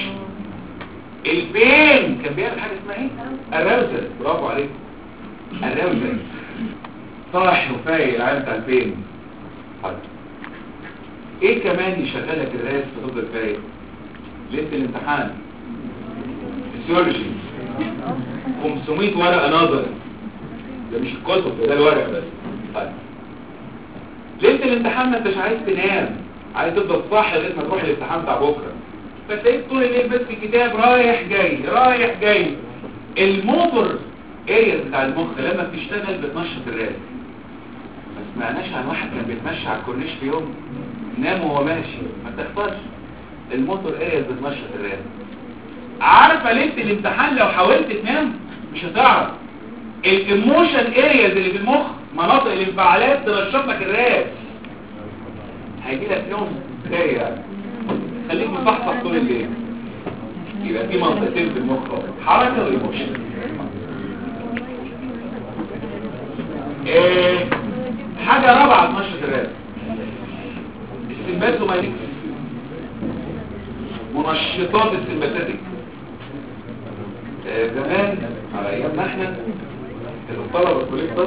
البين كان بيعمل حاجه اسمها ايه الراوزل برافو عليك الراوزل صاحي وفايق العالم بتاع الفين طيب ايه كمان يشغلك الراس تفضل فايق ليله الامتحان فيسيولوجي 500 ورقه نظري ده مش الكتب ده الورق بس طيب ليله الامتحان ما انتش عايز تنام عايز تفضل صاحي لغايه ما تروح الامتحان بتاع بكره فتلاقيك طول الليل بس كتاب رايح جاي رايح جاي الموتور ارياز بتاع المخ لما بتشتغل بتنشط الراس ما سمعناش عن واحد كان بيتمشى على الكورنيش في يوم نام وهو ماشي ما تختارش الموتور ارياز بتنشط الراس عارفه ليله الامتحان لو حاولت تنام مش هتعرف الايموشن ارياز اللي في المخ مناطق الانفعالات تنشط لك الراس هيجي لك نوم جاي يعني خليك مصحصح طول الليل يبقى في منطقتين في المخ حركه وايموشن ايه حاجه رابعه تنشط الراس السمباتومايليك منشطات السمباتيك آه زمان على ايامنا احنا الطلبه الكليه الطب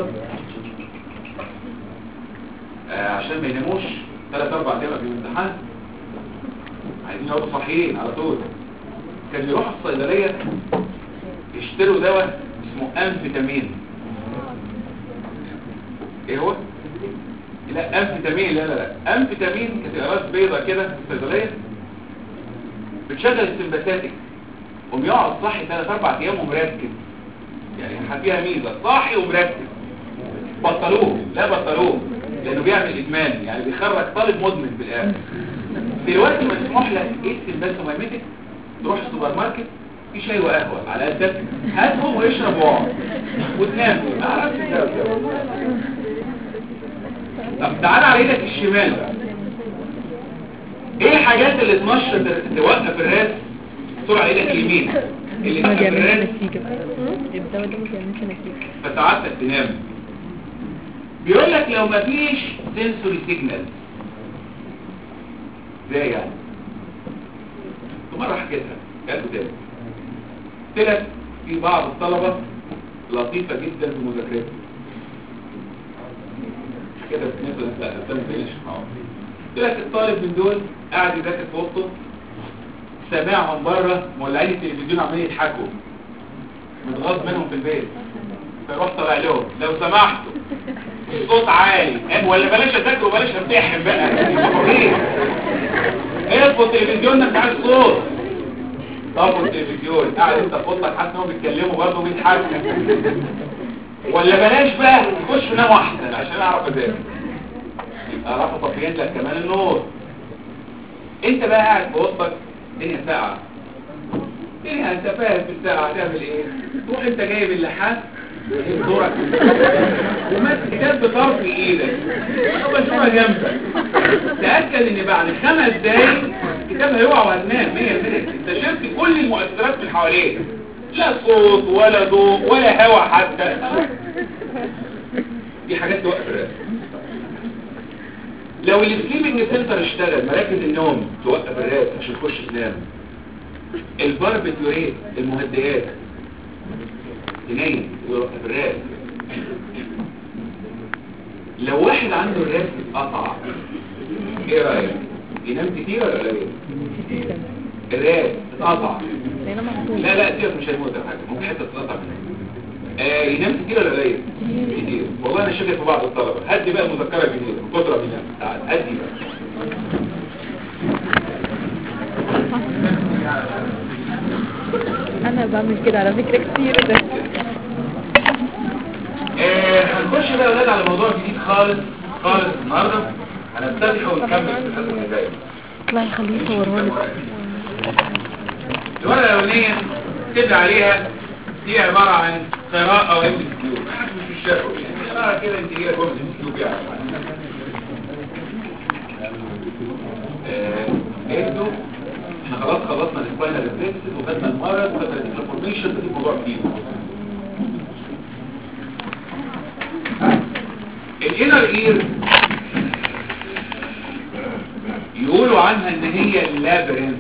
آه عشان ما يناموش ثلاث اربع ايام في الامتحان عايزين يقعدوا صحيين على طول كان يروحوا الصيدليه يشتروا دواء اسمه انفيتامين ايه هو لا انفيتامين لا لا لا انفيتامين كانت اقراص بيضه كده في الصيدليه بتشغل السمباتيك قوم يقعد صاحي ثلاث اربع ايام ومركز يعني فيها ميزه صاحي ومركز بطلوه لا بطلوه لانه بيعمل ادمان يعني بيخرج طالب مدمن في الاخر دلوقتي مسموح لك ايه السمباتومايميتك تروح السوبر ماركت في شاي وقهوه على قدك هاتهم واشرب واقعد وتنام ما اعرفش ازاي طب تعالى على ايدك الشمال بقى ايه الحاجات اللي تنشط توقف الراس بسرعه على ايدك اليمين اللي ما توقف بيعملش الراس نتيجة الدواء ده ما بيعملش نتيجة فساعتك تنام بيقول لك لو مفيش سنسوري سيجنال ازاي يعني كنت مره حكيتها قالوا تاني قلت لك في بعض الطلبه لطيفه جدا في مذاكرتها كده نقدر نستخدم فينش قلت لك الطالب من دول قاعد يذاكر في وسطه سامعهم بره مولعين التلفزيون عمالين يضحكوا متغاظ منهم في البيت فيروح طالع لهم لو سمحتوا الصوت عالي إيه، ولا بلاش اذاكر وبلاش امتحن بقى ايه ايه التلفزيون ده بتاع الصوت طب التلفزيون قاعد انت في اوضتك حاسس انهم بيتكلموا برضه بيضحكوا ولا بلاش بقى خش نام احسن عشان اعرف اذاكر يبقى راحوا طافيين لك كمان النور انت بقى قاعد في اوضتك الدنيا ساعه الدنيا انت فاهم في الساعه هتعمل ايه تروح انت جايب اللحاف دورك وماسك كتاب بطرف ايدك وبشوفها جنبك تاكد ان بعد خمس دقايق الكتاب هيقع وهتنام 100% انت شلت كل المؤثرات من حواليك لا صوت ولا ضوء ولا هوا حتى دي حاجات توقف الرئه لو السليبنج سنتر اشتغل مراكز النوم توقف الرئه عشان تخش تنام الباربيتوريت المهدئات تنين ويوقف الرئه لو واحد عنده الرئه اتقطع ايه رايك ينام كتير ولا قليل الرئه اتقطع لأنه محطوط لا لا سيبك مش هيموت ولا حاجه ممكن حته تتقطع منها آه ينام كتير ولا قليل كتير والله انا شاكك في بعض الطلبه هدي بقى المذكره الجديده من كتر بينام تعال هدي بقى أنا بعمل كده على فكرة كتير ده آه هنخش بقى يا اولاد على موضوع جديد خالص خالص النهارده هنفتتحه ونكمل في الحصه اللي جايه الله يخليه يصورها لك الورقه الاولانيه كتب عليها دي عباره عن قراءه وام كيو مش شافوا يعني قراءه كده انت هي جزء ام كيو يعني آه، انتوا احنا خلاص خلصنا السباينال ريفلكسز وخدنا المرض وخدنا الانفورميشن دي موضوع جديد الانر اير يقولوا عنها ان هي اللابرنث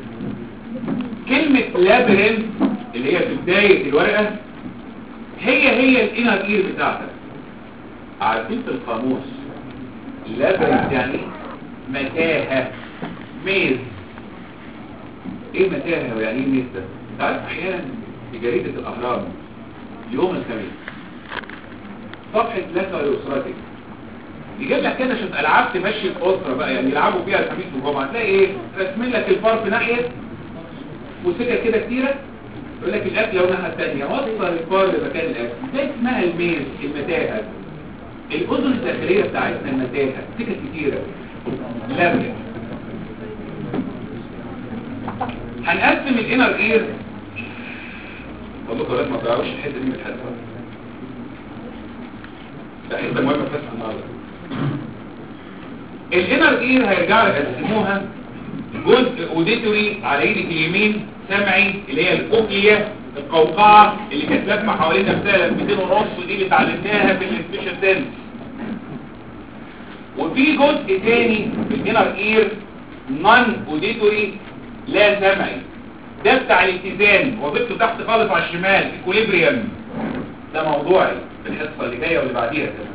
كلمة لابرنث اللي هي في بداية الورقة هي هي الانر اير بتاعتك عارفين في القاموس لابرنت يعني إيه؟ متاهة ميز ايه متاهة ويعني ايه ميز ده انت عارف احيانا في جريدة الاهرام يوم الخميس صفحة لك ويسرتك يجيب لك كده شوف العاب تمشي الاسره بقى يعني يلعبوا فيها الخميس والجمعه تلاقي ايه رسمين لك الفار في ناحيه وسكك كده كتيره يقول لك الاكل لو الناحيه الثانيه وصل الفار لمكان الاكل ده اسمها الميز المتاهه الاذن الداخليه بتاعتنا المتاهه سكك كتيره لبن هنقسم الانر اير بقول لكم لازم ما تضيعوش الحته دي من الحلقه ده حته مهمه بس النهارده الانر اير هيرجعوا يقسموها جزء اوديتوري على ايدك اليمين سمعي اللي هي الكوكليا القوقعه اللي كانت لفه حوالين نفسها لفتين ونص ودي اللي اتعلمناها في السبيشال سينس وفي جزء تاني في الانر اير نون اوديتوري لا سمعي ده بتاع الاتزان وظيفته تحت خالص على الشمال اكوليبريم ده موضوعي في الحصه اللي جايه واللي بعديها كمان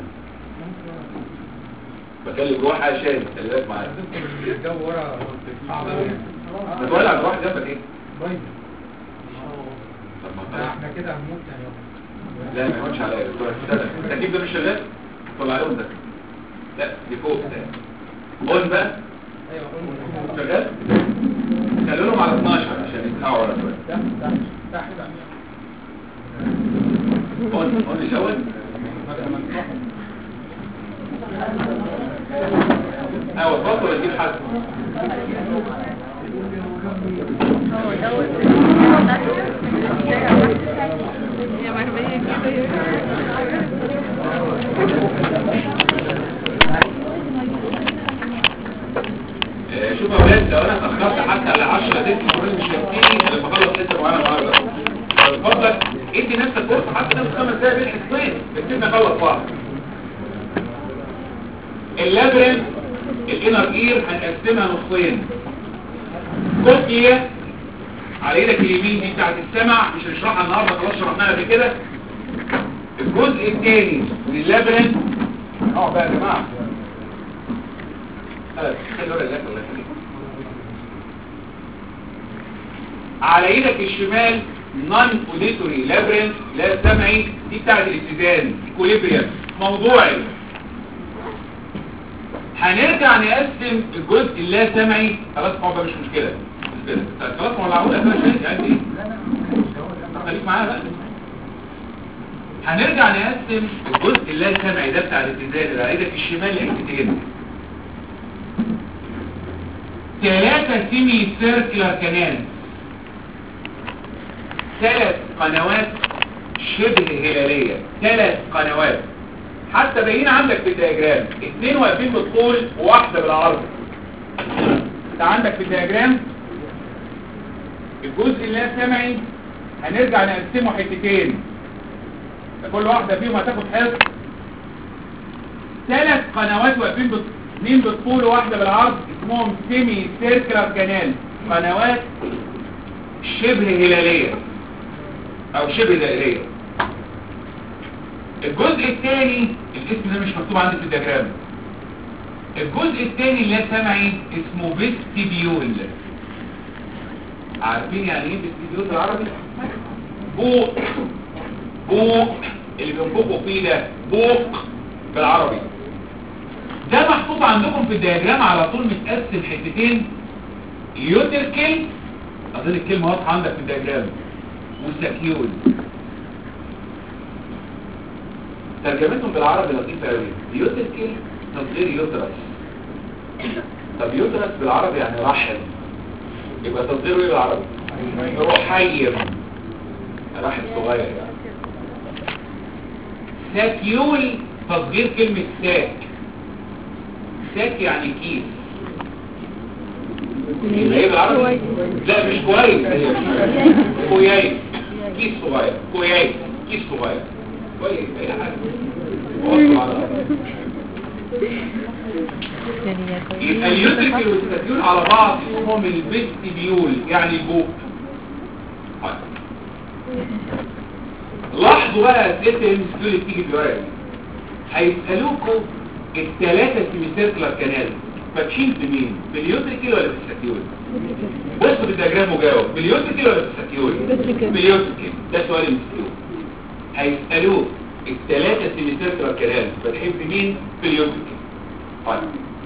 بكلم جوه حاجه شايف خلي بالك معايا الجو ورا صعب أوي. بتولع جوه جنبك ايه بايظ. طب ما لا، طلع. احنا كده هنموت يعني لا ما يقعدش عليا التكييف ده مش شغال طلع لهم ده لا دي فوق ده اون بقى ايوه قول شغال خلوا لهم على 12 عشان يسمعوا ورا شويه تحت تحت تحت اون اون الاول ايوه اتفضل اديك حد يا مرمية كده آه، شوف يا اولاد لو انا اتاخرت حتى على 10 دقايق كمان مش هيكفيني انا بخلص لسه معانا النهارده اتفضل ادي نفسك فرصه حتى نفس خمس دقايق بين حصتين بس نخلص واحد اللابرنت الانر اير هنقسمها نصين كوكليا على ايدك اليمين دي بتاعت السمع مش هنشرحها النهارده خلاص شرحناها قبل كده الجزء الثاني من اللابرنت اه بقى يا جماعه خلاص خلي ورقة الأكل الله يخليك. على ايدك الشمال نون اوديتوري لابرنت لا سمعي دي بتاعت الاتزان ايكوليبريم موضوعي هنرجع نقسم الجزء اللا سمعي خلاص هو ده مش مشكله مش كده. طب خلاص ما هو العمود اساسا شيء يعني ايه خليك معايا بقى هنرجع نقسم الجزء اللا سمعي ده بتاع الاتزان اللي على ايدك الشمال لحتتين ثلاثة سيمي سيركلر كانال ثلاث قنوات شبه هلالية ثلاث قنوات حتى باين عندك في الدياجرام اثنين واقفين بالطول وواحدة بالعرض انت عندك في الدياجرام الجزء اللا سمعي هنرجع نقسمه حتتين كل واحدة فيهم هتاخد حفظ ثلاث قنوات واقفين بال- اثنين بالطول وواحدة بالعرض اسمهم سيمي سيركلر كانال قنوات شبه هلالية او شبه دائرية الجزء الثاني الاسم ده مش مكتوب عندي في الدياجرام الجزء الثاني اللي سمعي اسمه فيستيبيول عارفين يعني ايه فيستيبيول بالعربي بوق بوق اللي بينفخوا فيه ده بوق بالعربي ده محطوط عندكم في الدياجرام على طول متقسم حتتين يوتركل اظن الكلمه واضحه عندك في الدياجرام وساكيول ترجمتهم بالعربي لطيفه قوي يوتركل تصغير يوترس طب يوترس بالعربي يعني رحم يبقى تصغيره ايه بالعربي رحيم رحم صغير يعني ساكيول تصغير كلمة ساك ساك يعني كيس يبقى ايه بالعربي؟ لا مش كويس هي كويس كيس صغير كويس كيس صغير كويس اي حاجة وصلوا على الأرض. يبقى اليوتريكل والستاتيول على بعض اسمهم الفيستيبيول يعني البوق طيب. لاحظوا بقى اسئله ام اس كيو اللي بتيجي في الورقه دي هيسالوكوا الثلاثه سيميسيركلر كانال فاتشين في مين في اليوتريكل ولا في السكيول بص في الدياجرام وجاوب في اليوتريكل ولا في السكيول يوتريكل. في اليوتريكل ده سؤال ام اس كيو هيسالوك الثلاثه سيميسيركلر كانال فاتحين في مين في اليوتريكل طيب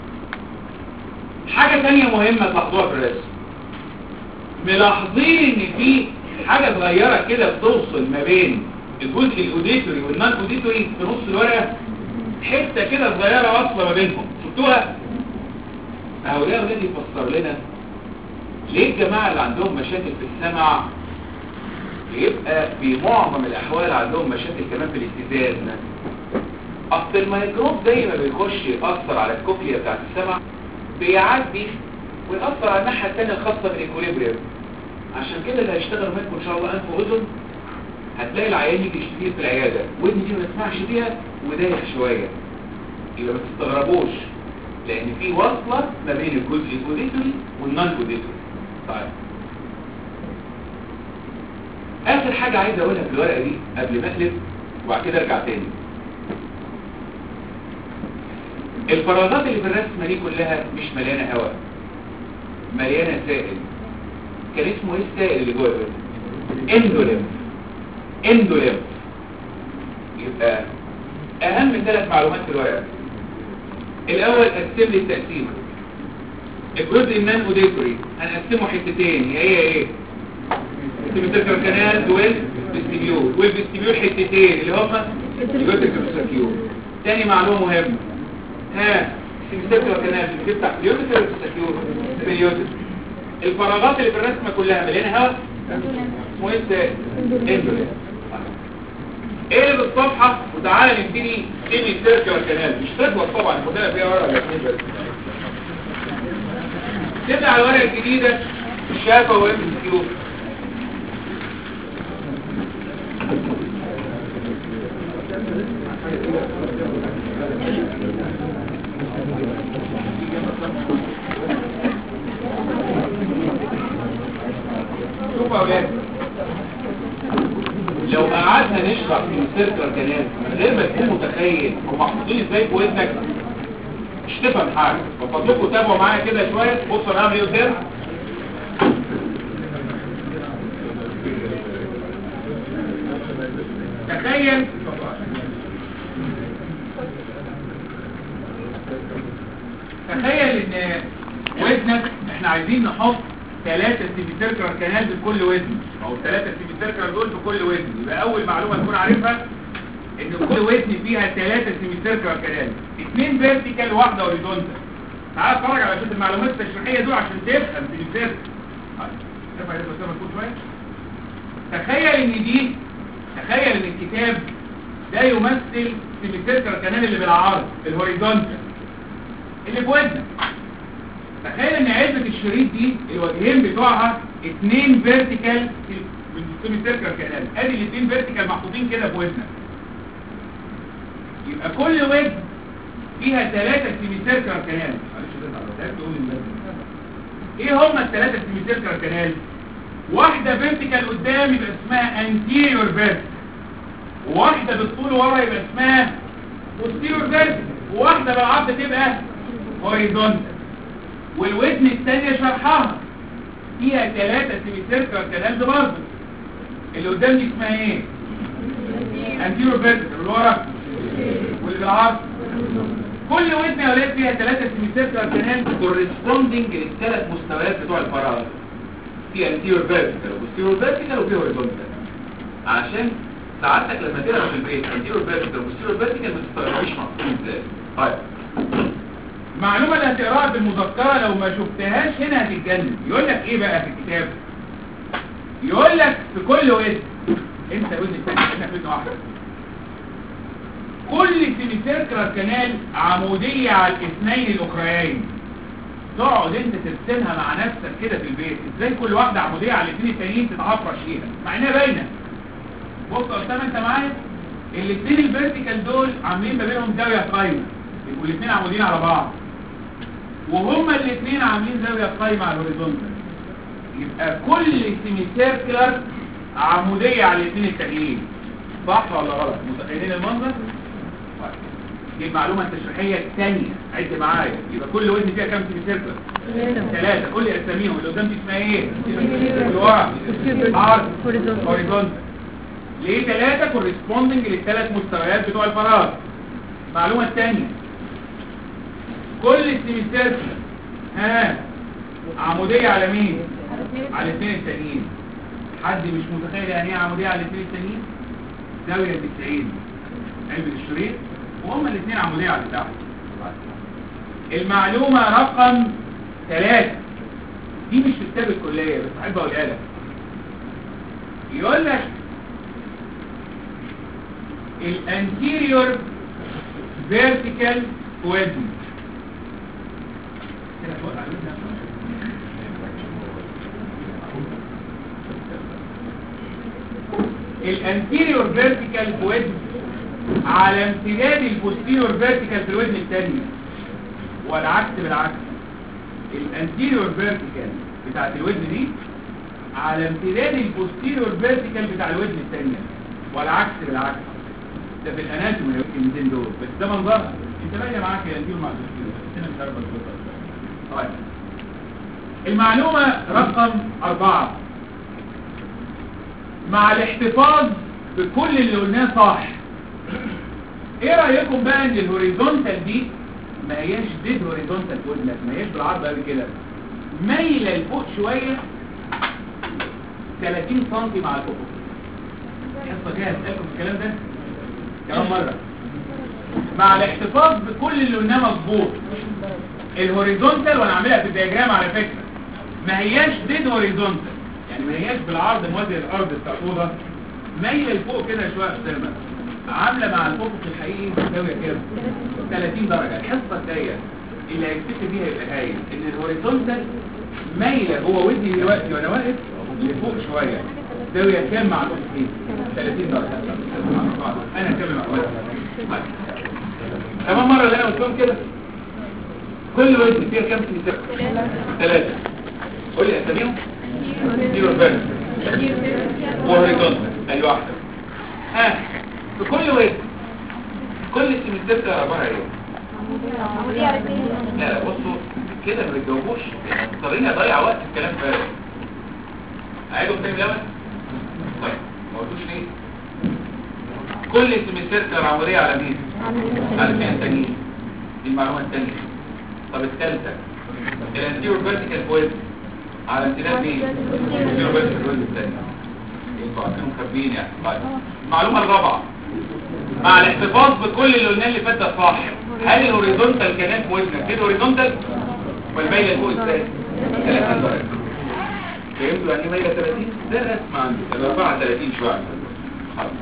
حاجه ثانيه مهمه تلاحظوها في الرسم ملاحظين ان في حاجة صغيرة كده بتوصل ما بين الجزء الاوديتوري والنان اوديتوري في نص الورقة حتة كده صغيرة واصلة ما بينهم شفتوها؟ اهو ده اولادي يفسر لنا ليه الجماعة اللي عندهم مشاكل في السمع يبقى في معظم الاحوال عندهم مشاكل كمان في الاتزان اصل الميكروب زي ما بيخش يأثر على الكوكليا بتاعت السمع بيعدي ويأثر على الناحية الثانية الخاصة بالايكوليبريم عشان كده اللي هيشتغل منكم ان شاء الله انف واذن هتلاقي العيان يجي يشتكي في العياده ودني دي ما تسمعش بيها ودايخ شويه يبقى ما تستغربوش لان في وصله ما بين الجزء الاوديتوري والنون اوديتوري طيب اخر حاجه عايز اقولها في الورقه دي قبل ما اقلب وبعد كده ارجع تاني الفراغات اللي في الرسمه دي كلها مش مليانه هواء مليانه سائل كان اسمه ايه السائل اللي جوه الوزن اندوليم اندوليم يبقى اهم ثلاث معلومات في الورقه الاول قسم لي التقسيم الجزء النان اوديتوري هنقسمه حتتين هي هي ايه السيمتريكال كانال والفيستيبيول والفيستيبيول حتتين اللي هما اليوتيكال تاني معلومه مهمه ها السيمتريكال كانال بتفتح اليوتيكال في اليوتيكال الفراغات اللي في الرسمة كلها مليانة هواء اسمه ايه السائل؟ اندولين اقلب الصفحة وتعالى نبتدي سيمي سيركل كانال مش تكبر طبعا خدها فيها ورقة ولا اتنين بس تبدأ على الورقة الجديدة الشافة وام كيو شوفوا يا اولاد لو قعدنا نشرح في السيركل كانال من غير ما تكون متخيل هم محطوطين ازاي في ودنك مش تفهم حاجه ففضلكم تابعوا معايا كده شويه بصوا انا هعمل ايه قدام تخيل تخيل ان وزنك احنا عايزين نحط ثلاثة سيميسيركلر كانال في كل وزن او ثلاثة سيميسيركلر دول في كل وزن يبقى اول معلومة تكون عارفها ان كل وزن فيها ثلاثة سيميسيركلر كانال اثنين فيرتيكال وواحدة هوريزونتال تعال اتفرج على شويه المعلومات التشريحية دول عشان تفهم سيميسيركل شوف عايز بس تكون شوية تخيل ان دي تخيل ان الكتاب ده يمثل سيميسيركلر كانال اللي بالعرض الهوريزونتال اللي في وزنك تخيل ان علبة الشريط دي الوجهين بتوعها اتنين فيرتيكال من السيمي سيركل كانال ادي الاتنين فيرتيكال محطوطين كده في وزنك يبقى كل وزن فيها ثلاثة سيمي سيركل كانال معلش ده تعالى تقول لي ايه هما الثلاثة سيمي سيركل كانال واحدة فيرتيكال قدام يبقى اسمها انتيريور فيرتيكال وواحدة بالطول ورا يبقى اسمها posterior فيرتيكال وواحدة بالعرض تبقى هوريزونتال والودن الثانية شرحها فيها ثلاثة سيميسيركل كلام ده برضه اللي قدام دي اسمها ايه انتيرو فيرتيكال اللي ورا واللي بالعرض كل ودن يا ولاد فيها ثلاثة سيميسيركل كلام كورسبوندنج للثلاث مستويات بتوع الفراغ في انتيرو فيرتيكال وبوستيرو فيرتيكال وفي هوريزونتال عشان ساعتك لما تقرا في البيت انتيرو فيرتيكال وبوستيرو فيرتيكال ما تستغربيش محطوطين ازاي طيب المعلومة اللي هتقراها بالمذكرة لو ما شفتهاش هنا هتتجنن يقول لك ايه بقى في الكتاب يقول لك في كل وزن انت وزن الثاني احنا في وزن واحد كل سيميسيركلر كانال عمودية على الاثنين الاخريين تقعد انت ترسمها مع نفسك كده في البيت ازاي كل واحدة عمودية على الاثنين التانيين تتعفرش فيها مع انها باينة بص يا اسامه انت معايا الاثنين الفيرتيكال دول عاملين ما بينهم زاوية قايمة يبقوا الاثنين عمودين على بعض وهما الاثنين عاملين زاوية قايمة على الهوريزونتال يبقى كل سيمي سيركلر عمودية على الاثنين التانيين صح ولا غلط متخيلين المنظر طيب. دي المعلومه التشريحيه الثانيه عد معايا يبقى كل وزن فيها كام سيمي سيركل ثلاثه كل اساميهم اللي قدام دي اسمها ايه اللي ورا عرض هوريزونتال ليه ثلاثه كورسبوندنج للثلاث مستويات بتوع الفراغ المعلومه الثانيه كل السيمي سيركل ها عموديه على مين على الاثنين التانيين حد مش متخيل يعني ايه عموديه على الاثنين التانيين زاويه 90 علبه الشريط وهما الاثنين عموديه على تحت المعلومه رقم ثلاثة دي مش في كتاب الكليه بس احب اقولها لك يقول لك الانتيريور فيرتيكال وزن الانتيريور فيرتيكال في وزن على امتداد البوستيريور فيرتيكال في الوزن الثاني والعكس بالعكس الانتيريور فيرتيكال بتاعت الوزن دي على امتداد البوستيريور فيرتيكال بتاع الوزن الثانيه والعكس بالعكس ده في الاناتومي الكلمتين دول بس ده منظرها انت باقي معاك الانتيريور مع البوستيريور بس انا مش عارف اظبطها طيب المعلومه رقم أربعة مع الاحتفاظ بكل اللي قلناه صح ايه رأيكم بقى ان الهوريزونتال دي ما هياش ديد هوريزونتال ودنك ما هياش بالعرض قوي كده مايله لفوق شويه 30 سم مع الافق الحصه جايه هسالكم الكلام ده كمان مره مع الاحتفاظ بكل اللي قلناه مظبوط الهوريزونتال وانا عاملها في الدياجرام على فكره ما هياش ديد هوريزونتال يعني ما هياش بالعرض موازي للارض بتاع الاوضه مايله لفوق كده شويه في السيرما عامله مع الافق الحقيقي زاويه كده 30 درجه الحصه الجايه اللي هيكتفي بيها يبقى هايل ان الهوريزونتال مايله هو ودني دلوقتي وانا واقف لفوق شويه زاويه كام مع الافق دي 30 درجه انا كام مع الافق كمان مره اللي انا قلت لهم كده كل وزن فيها كام سنتيمتر ثلاثه قول لي اساميهم زيرو فيرس وهوريزونتال ادي واحده ها في كل وزن كل السمستر عباره ايه لا لا بصوا كده ما بتجاوبوش يعني مضطرين اضيع وقت في الكلام فارغ اعيدوا تاني الاول طيب ما قلتوش ليه كل السمستر عموديه على مين على مين التانيين دي المعلومه الثانيه طب الثالثه الانتيرو فيرتيكال فويد على امتداد مين الانتيرو فيرتيكال فويد الثاني انتوا عارفين مخبيين يعني طيب المعلومه الرابعه مع الاحتفاظ بكل اللي قلناه اللي فات ده صح هل الهوريزونتال كانت في وزنك كده هوريزونتال ولا مايله لفوق ازاي 30 درجه فهمتوا يعني ايه مايله 30 ده رسم عندي انا 34 شويه خلاص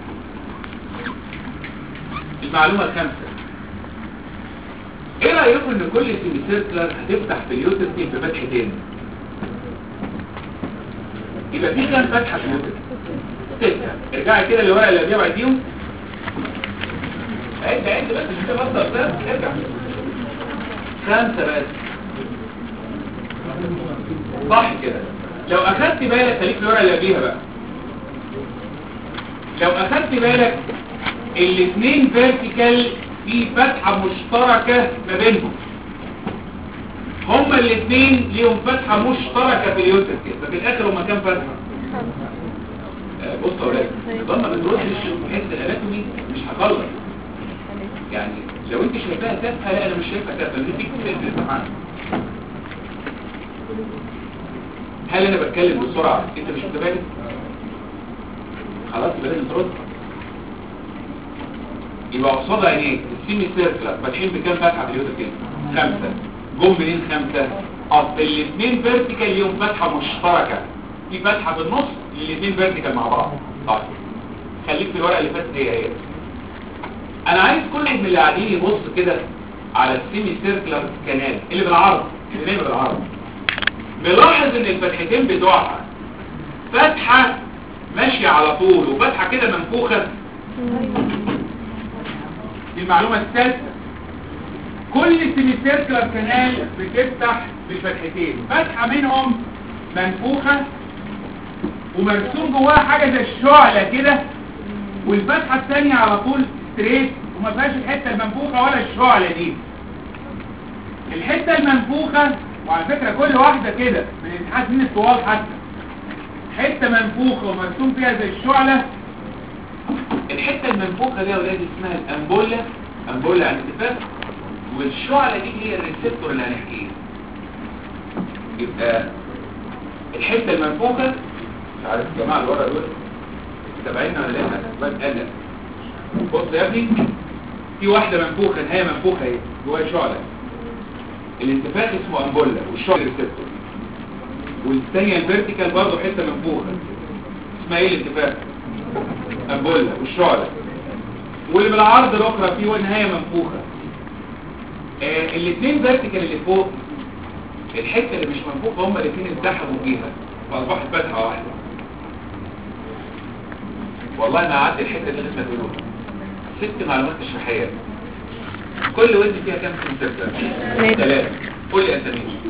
المعلومه الخامسه ايه رايكم ان كل سيميسيركلر هتفتح في اليوترتين بفتحتين يبقى في كام فتحه في اليوترتين ستة ارجعي كده للورقه اللي قبلها بعديهم عد عد بس مش كده بس ارجع ارجع خمسة بس صح كده لو اخدت بالك خليك في الورقه اللي قبليها بقى لو اخدت بالك الاثنين فيرتيكال في فتحة مشتركة ما بينهم هما الاثنين ليهم فتحة مشتركة في اليوتر كده ففي الاخر هما كام فتحة آه، بص يا ولاد نظام ما بنروحش حس الاناتومي مش هخلص يعني لو انت شايفاها تافهه لا انا مش شايفها تافهه دي فيك في الامتحان هل انا بتكلم بسرعه انت مش متبادل خلاص يبقى لازم ترد يبقى قصادها ايه السيمي سيركلر فاتحين بكام فتحه في اليوتر كده خمسه جم منين خمسه اصل الاثنين فيرتيكال ليهم فتحه مشتركه في فتحه في النص الاثنين فيرتيكال مع بعض طيب خليك في الورقه اللي فاتت هي هي انا عايز كل من اللي قاعدين يبص كده على السيمي سيركلر كانال اللي بالعرض اللي نايم بالعرض ملاحظ ان الفتحتين بتوعها فتحه ماشيه على طول وفتحه كده منفوخه دي المعلومة الثالثة كل سيميسيركلر كانال بتفتح بفتحتين فتحة منهم منفوخة ومرسوم جواها حاجة زي الشعلة كده والفتحه الثانيه على طول ستريت وما فيهاش الحته المنفوخه ولا الشعله دي الحته المنفوخه وعلى فكره كل واحده كده من الاتحاد سنين الطوال حتى حته منفوخه ومرسوم فيها زي الشعله الحته المنفوخه دي يا ولاد اسمها الامبولا امبولا يعني اتفاق والشعله دي هي الريسبتور اللي هنحكيه يبقى الحته المنفوخه مش عارف يا جماعه اللي ورا دول تابعيننا ولا لا بس قلق بص يا ابني في واحده منفوخه نهايه منفوخه اهي جواها شعله الانتفاخ اسمه امبولا والشعله ريسبتور والثانيه الفيرتيكال برضه حته منفوخه اسمها ايه الانتفاخ امبولا والشعله واللي بالعرض الاخرى فيه نهايه منفوخه آه الاثنين فيرتيكال اللي فوق الحته اللي مش منفوخه هما الاثنين اتزحموا فيها واصبحت فتحه واحده والله انا قعدت الحته دي لسه تقولوها ست معلومات تشريحيه كل ودن فيها كام سنتر ثلاثه قول لي اساميهم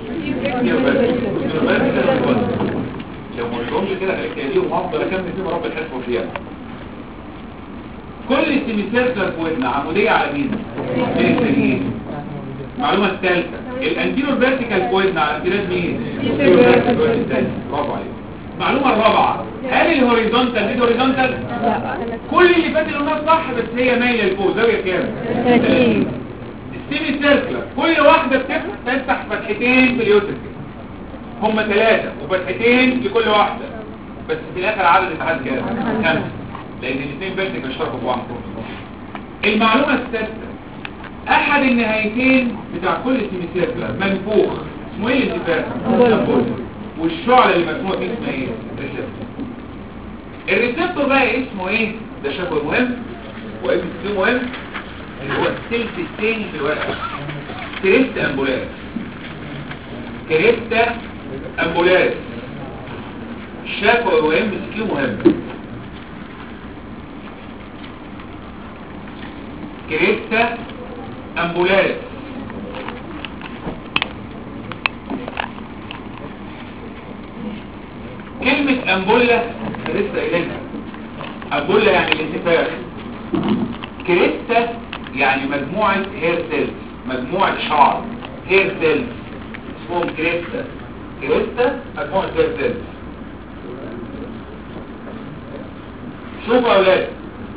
لو ما قلتهمش كده هلاقيهم هفضل اكمل فيهم رب الحسب فيها كل السيميسيركلر في ودن عموديه على مين؟ الثانيين المعلومه الثالثه الانتيرور فيرتيكال في ودن على امتداد مين؟ برافو عليك المعلومه الرابعه هل الهوريزونتال دي هوريزونتال؟ كل اللي فات اللي قلناه صح بس هي مايله لفوق زاويه كام؟ 30 السيمي سيركلر كل واحدة بتفتح تفتح فتحتين في اليوترس هم ثلاثة وفتحتين لكل واحدة بس في الاخر عدد الاتحاد كام؟ خمسة لان الاثنين فيرتيكال اشتركوا في واحدة المعلومة السادسة احد النهايتين بتاع كل سيمي سيركلر منفوخ اسمه ايه الانتفاخ؟ أمبولا. والشعلة اللي مرسومة فيه اسمها ايه؟ ريسبتور الريسبتور بقى اسمه ايه؟ ده شكل مهم واسم مهم اللي هو الثلث الثاني في الورقة كريست امبولاريس كريستا امبولاريس شافوا مهم سكيو مهم كريستا امبولاريس كلمة امبولا لسه قايلينها امبولا يعني الانتفاخ كريستا يعني مجموعة هير سيلز مجموعة شعر هير سيلز اسمهم كريستا كريستا مجموعة هير سيلز شوفوا يا اولاد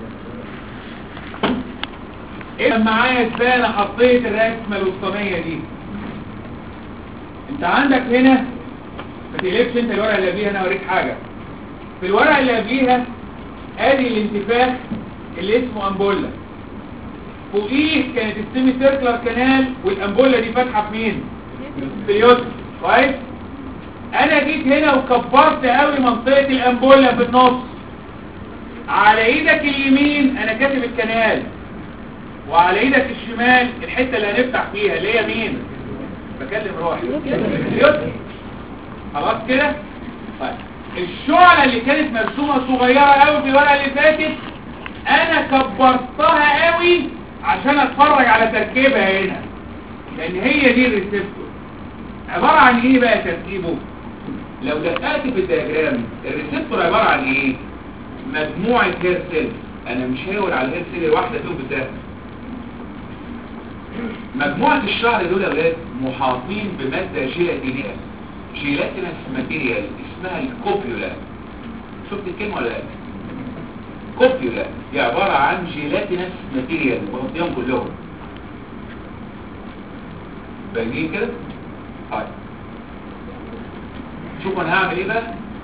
ايه معايا ازاي انا حطيت الرسمه الوسطانيه دي انت عندك هنا ما تقلبش انت الورقه اللي قبليها انا اوريك حاجه في الورقه اللي قبليها ادي الانتفاخ اللي اسمه امبولا فوقيه كانت السيمي سيركلر كانال والامبولا دي فاتحه في مين في اليوتر كويس انا جيت هنا وكبرت قوي منطقه الامبولا في النص على ايدك اليمين انا كاتب الكنال وعلى ايدك الشمال الحته اللي هنفتح فيها اللي هي مين بكلم روحي اليوتر خلاص كده طيب الشعلة اللي كانت مرسومة صغيرة قوي في الورقة اللي فاتت انا كبرتها قوي عشان اتفرج على تركيبها هنا لان هي دي الريسبتور عبارة عن ايه بقى تركيبه لو دققت في الدياجرام الريسبتور عبارة عن ايه مجموعة هير سيلز انا مش هاول على الهير سيل الواحدة فيهم بالذات مجموعة الشعر دول يا ولاد محاطين بمادة جيلاتينية جيلاتينس ماتيريال اسمها الكوبيولا شفت الكلمة ولا لا كوبيولا دي عبارة عن جيلاتينس ماتيريال مغطيهم كلهم باينين كده طيب شوفوا انا هعمل ايه بقى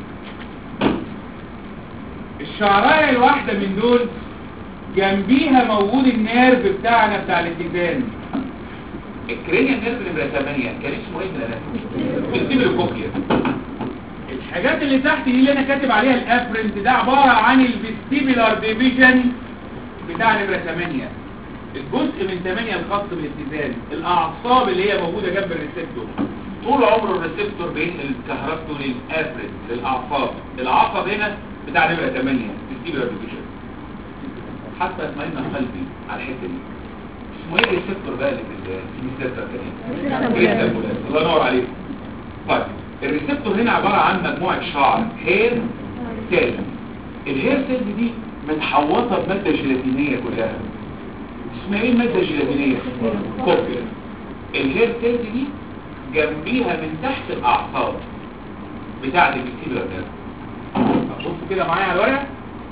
الشعرايه الواحدة من دول جنبيها موجود النيرف بتاعنا بتاع الاتزان الكرينيال نيرف نمرة 8 كان اسمه ايه من الاناتومي بالتبر الكوبيا الحاجات اللي تحت دي اللي انا كاتب عليها الافرنت ده عبارة عن الفيستيبولار ديفيجن بتاع نمرة 8 الجزء من 8 الخاص بالاتزان الاعصاب اللي هي موجودة جنب الريسبتور طول عمره الريسبتور بينقل كهربته للافرد للاعصاب العصب هنا بتاع نمرة 8 بالتبر ديفيجن حتى اطمئن قلبي على الحته دي اسمه ايه الريسبتور بقى اللي في السيستم كده الله ينور عليك طيب الريسبتور هنا عبارة عن مجموعة شعر هير سيل الهير سيل دي متحوطة بمادة جيلاتينية كلها اسمها ايه المادة الجيلاتينية كوبيا الهير سيلز دي جنبيها من تحت الاعصاب بتاعت الفيستيبولار نيرف بص كده معايا على الورقه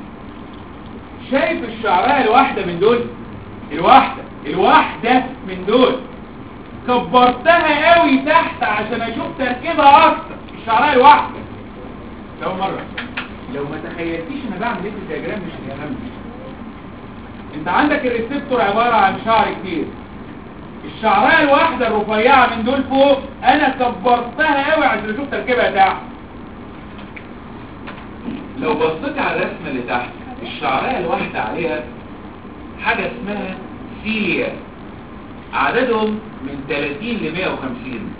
شايف الشعرايه الواحده من دول الواحده الواحده من دول كبرتها قوي تحت عشان اشوف تركيبها اكتر الشعرايه الواحده لو مره لو ما تخيلتيش انا بعمل ايه في الدياجرام مش هتفهمني انت عندك الريسبتور عباره عن شعر كتير الشعرايه الواحده الرفيعه من دول فوق انا كبرتها قوي عشان اشوف تركيبها تحت لو بصيت على الرسمة اللي تحت الشعراية الواحدة عليها حاجة اسمها سيليا عددهم من 30 ل 150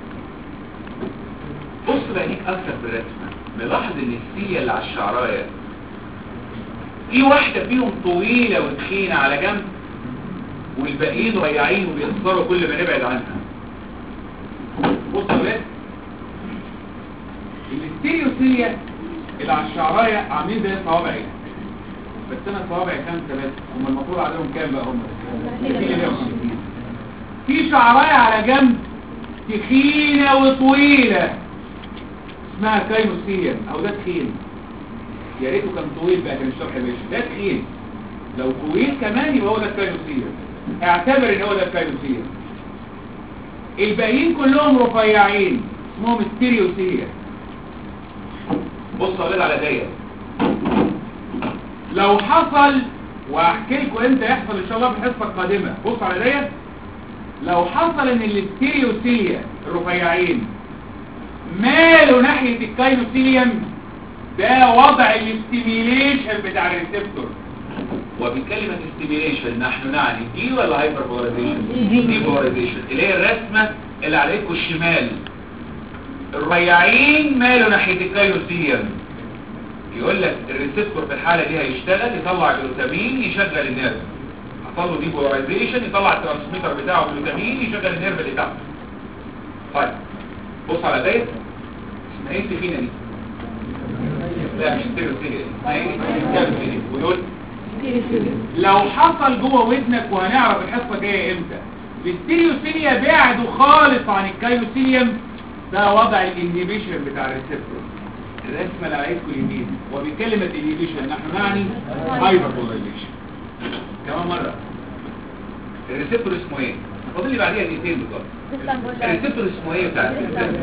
بص بعينيك اكتر في الرسمة ملاحظ ان السيليا اللي على الشعراية في واحدة فيهم طويلة وتخينة على جنب والباقيين رياعين وبيخسروا كل ما نبعد عنها بص يا ولاد الاستيريوسيليا اللي على الشعرايه عاملين زي صوابعي بس انا صوابعي خمسه بس هم المفروض عليهم كام بقى هم في شعرايه على جنب تخينه وطويله اسمها كاينوسيا او ده تخين يا ريته كان طويل بقى كان الشرح يا باشا ده تخين لو طويل كمان يبقى هو ده الكاينوسيا اعتبر ان هو ده الكاينوسيا الباقيين كلهم رفيعين اسمهم ستيريوسيا بص يا ولاد على داية لو حصل واحكي لكم امتى يحصل ان شاء الله في الحصه القادمه بص على ديت لو حصل ان الاستيريوسيليا الرفيعين مالوا ناحيه الكاينوسيليوم ده وضع الاستيميليشن بتاع الريسبتور وبكلمة استيميليشن نحن نعني دي ولا هايبر بولاريزيشن دي بولاريزيشن اللي هي الرسمة اللي عليكم الشمال الرياعين مالوا ناحية الكايوسيوم يقول لك الريسبتور في الحالة دي هيشتغل يطلع جلوتامين يشغل النيرف حصل له دي بولاريزيشن يطلع الترانسميتر بتاعه جلوتامين يشغل النيرف اللي تحت طيب بص على دايت اسمها ايه التخينة دي لا مش ستيروسيليا اسمها ايه كالوسيليا ودول لو حصل جوه ودنك وهنعرف الحصه جايه امتى الاستيريوسيليا بعدوا خالص عن الكايوسيليوم ده وضع الانهيبيشن بتاع الريسبتور الرسمه اللي عليكم اليمين وبكلمه انهيبيشن نحن نعني هايبر بولاريزيشن كمان مرة الريسبتور اسمه ايه؟ فاضل لي بعديها دقيقتين بالظبط الريسبتور اسمه ايه بتاع الريسبتور؟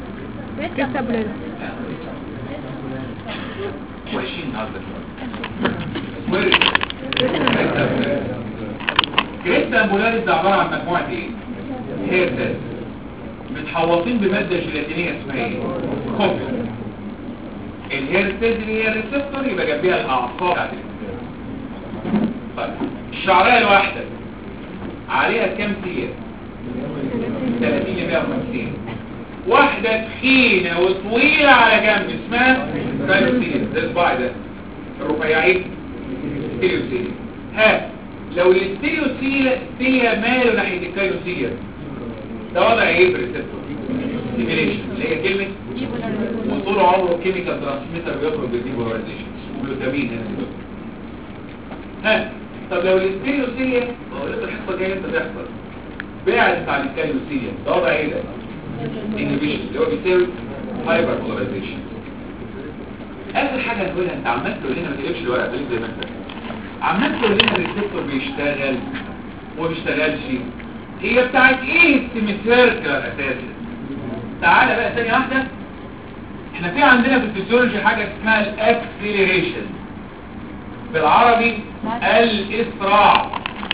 وحشين النهارده اسمه ايه الريسبتور؟ كريستا امبولاريس ده عبارة عن مجموعة ايه؟ هير سيلز متحوطين بمادة جيلاتينية اسمها ايه؟ كوبيا الهير سيلز اللي هي الريسبتور يبقى جنبيها الاعصاب بتاعت الريسبتور. طيب الشعرية الواحدة عليها كام سير 30 ل 150 واحدة تخينة وطويلة على جنب اسمها كالوسيل ده الصباع ده الرفيعين ستيريوسيل ها لو الستيريوسيل سيليا ماله ناحية الكالوسيل ده وضع ايه في الريسبتور ستيميليشن اللي هي كلمة وطول عمره كيميكال ترانسميتر بيخرج بالديبولاريزيشن جلوتامين هنا ها طب لو الستيريوسيليا بقول لك الحصه الجايه انت تحصل بعدت عن الكالوسيليا ده وضع ايه ده انهبيشن اللي هو بيساوي هايبر بولاريزيشن اخر حاجه هنقولها انت عمال تقول لنا ما تقلبش الورقه خليك زي ما انت عمال تقول لنا الريسبتور بيشتغل وما بيشتغلش هي بتاعت ايه السيميسيركلر اساسا تعالى بقى ثانيه واحده احنا في عندنا في الفسيولوجي حاجه اسمها الاكسلريشن بالعربي الاسراع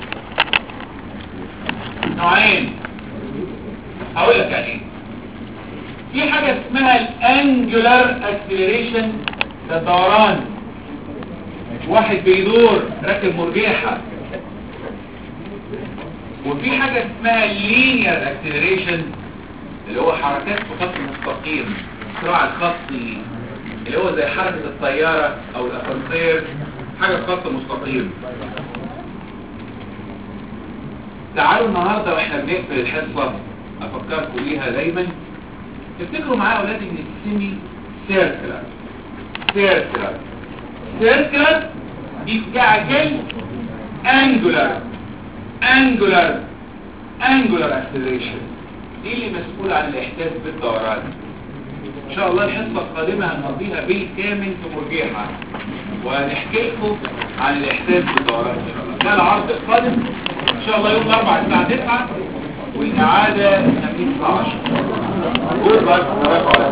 نوعين هقول لك يعني ايه في حاجه اسمها الانجولار اكسلريشن ده الدوران واحد بيدور راكب مرجيحه وفي حاجه اسمها اللينير اكسلريشن اللي هو حركات في خط مستقيم الصراع الخطي اللي هو زي حركه الطياره او الاسانسير حاجه في خط مستقيم تعالوا النهارده واحنا بنقفل الحصه افكركم بيها دايما افتكروا معايا يا اولاد ان السيمي سيركلر سيركلر سيركلر دي بتاعت الانجولار انجولار انجولار اكسلريشن دي اللي مسؤول عن الاحساس بالدوران ان شاء الله الحصه القادمه هنقضيها بالكامل في مرجيحه وهنحكي لكم عن الاحساس بالدوران ان شاء الله ده العرض القادم ان شاء الله يوم الاربعاء الساعه 9 والاعاده 8 الساعه 10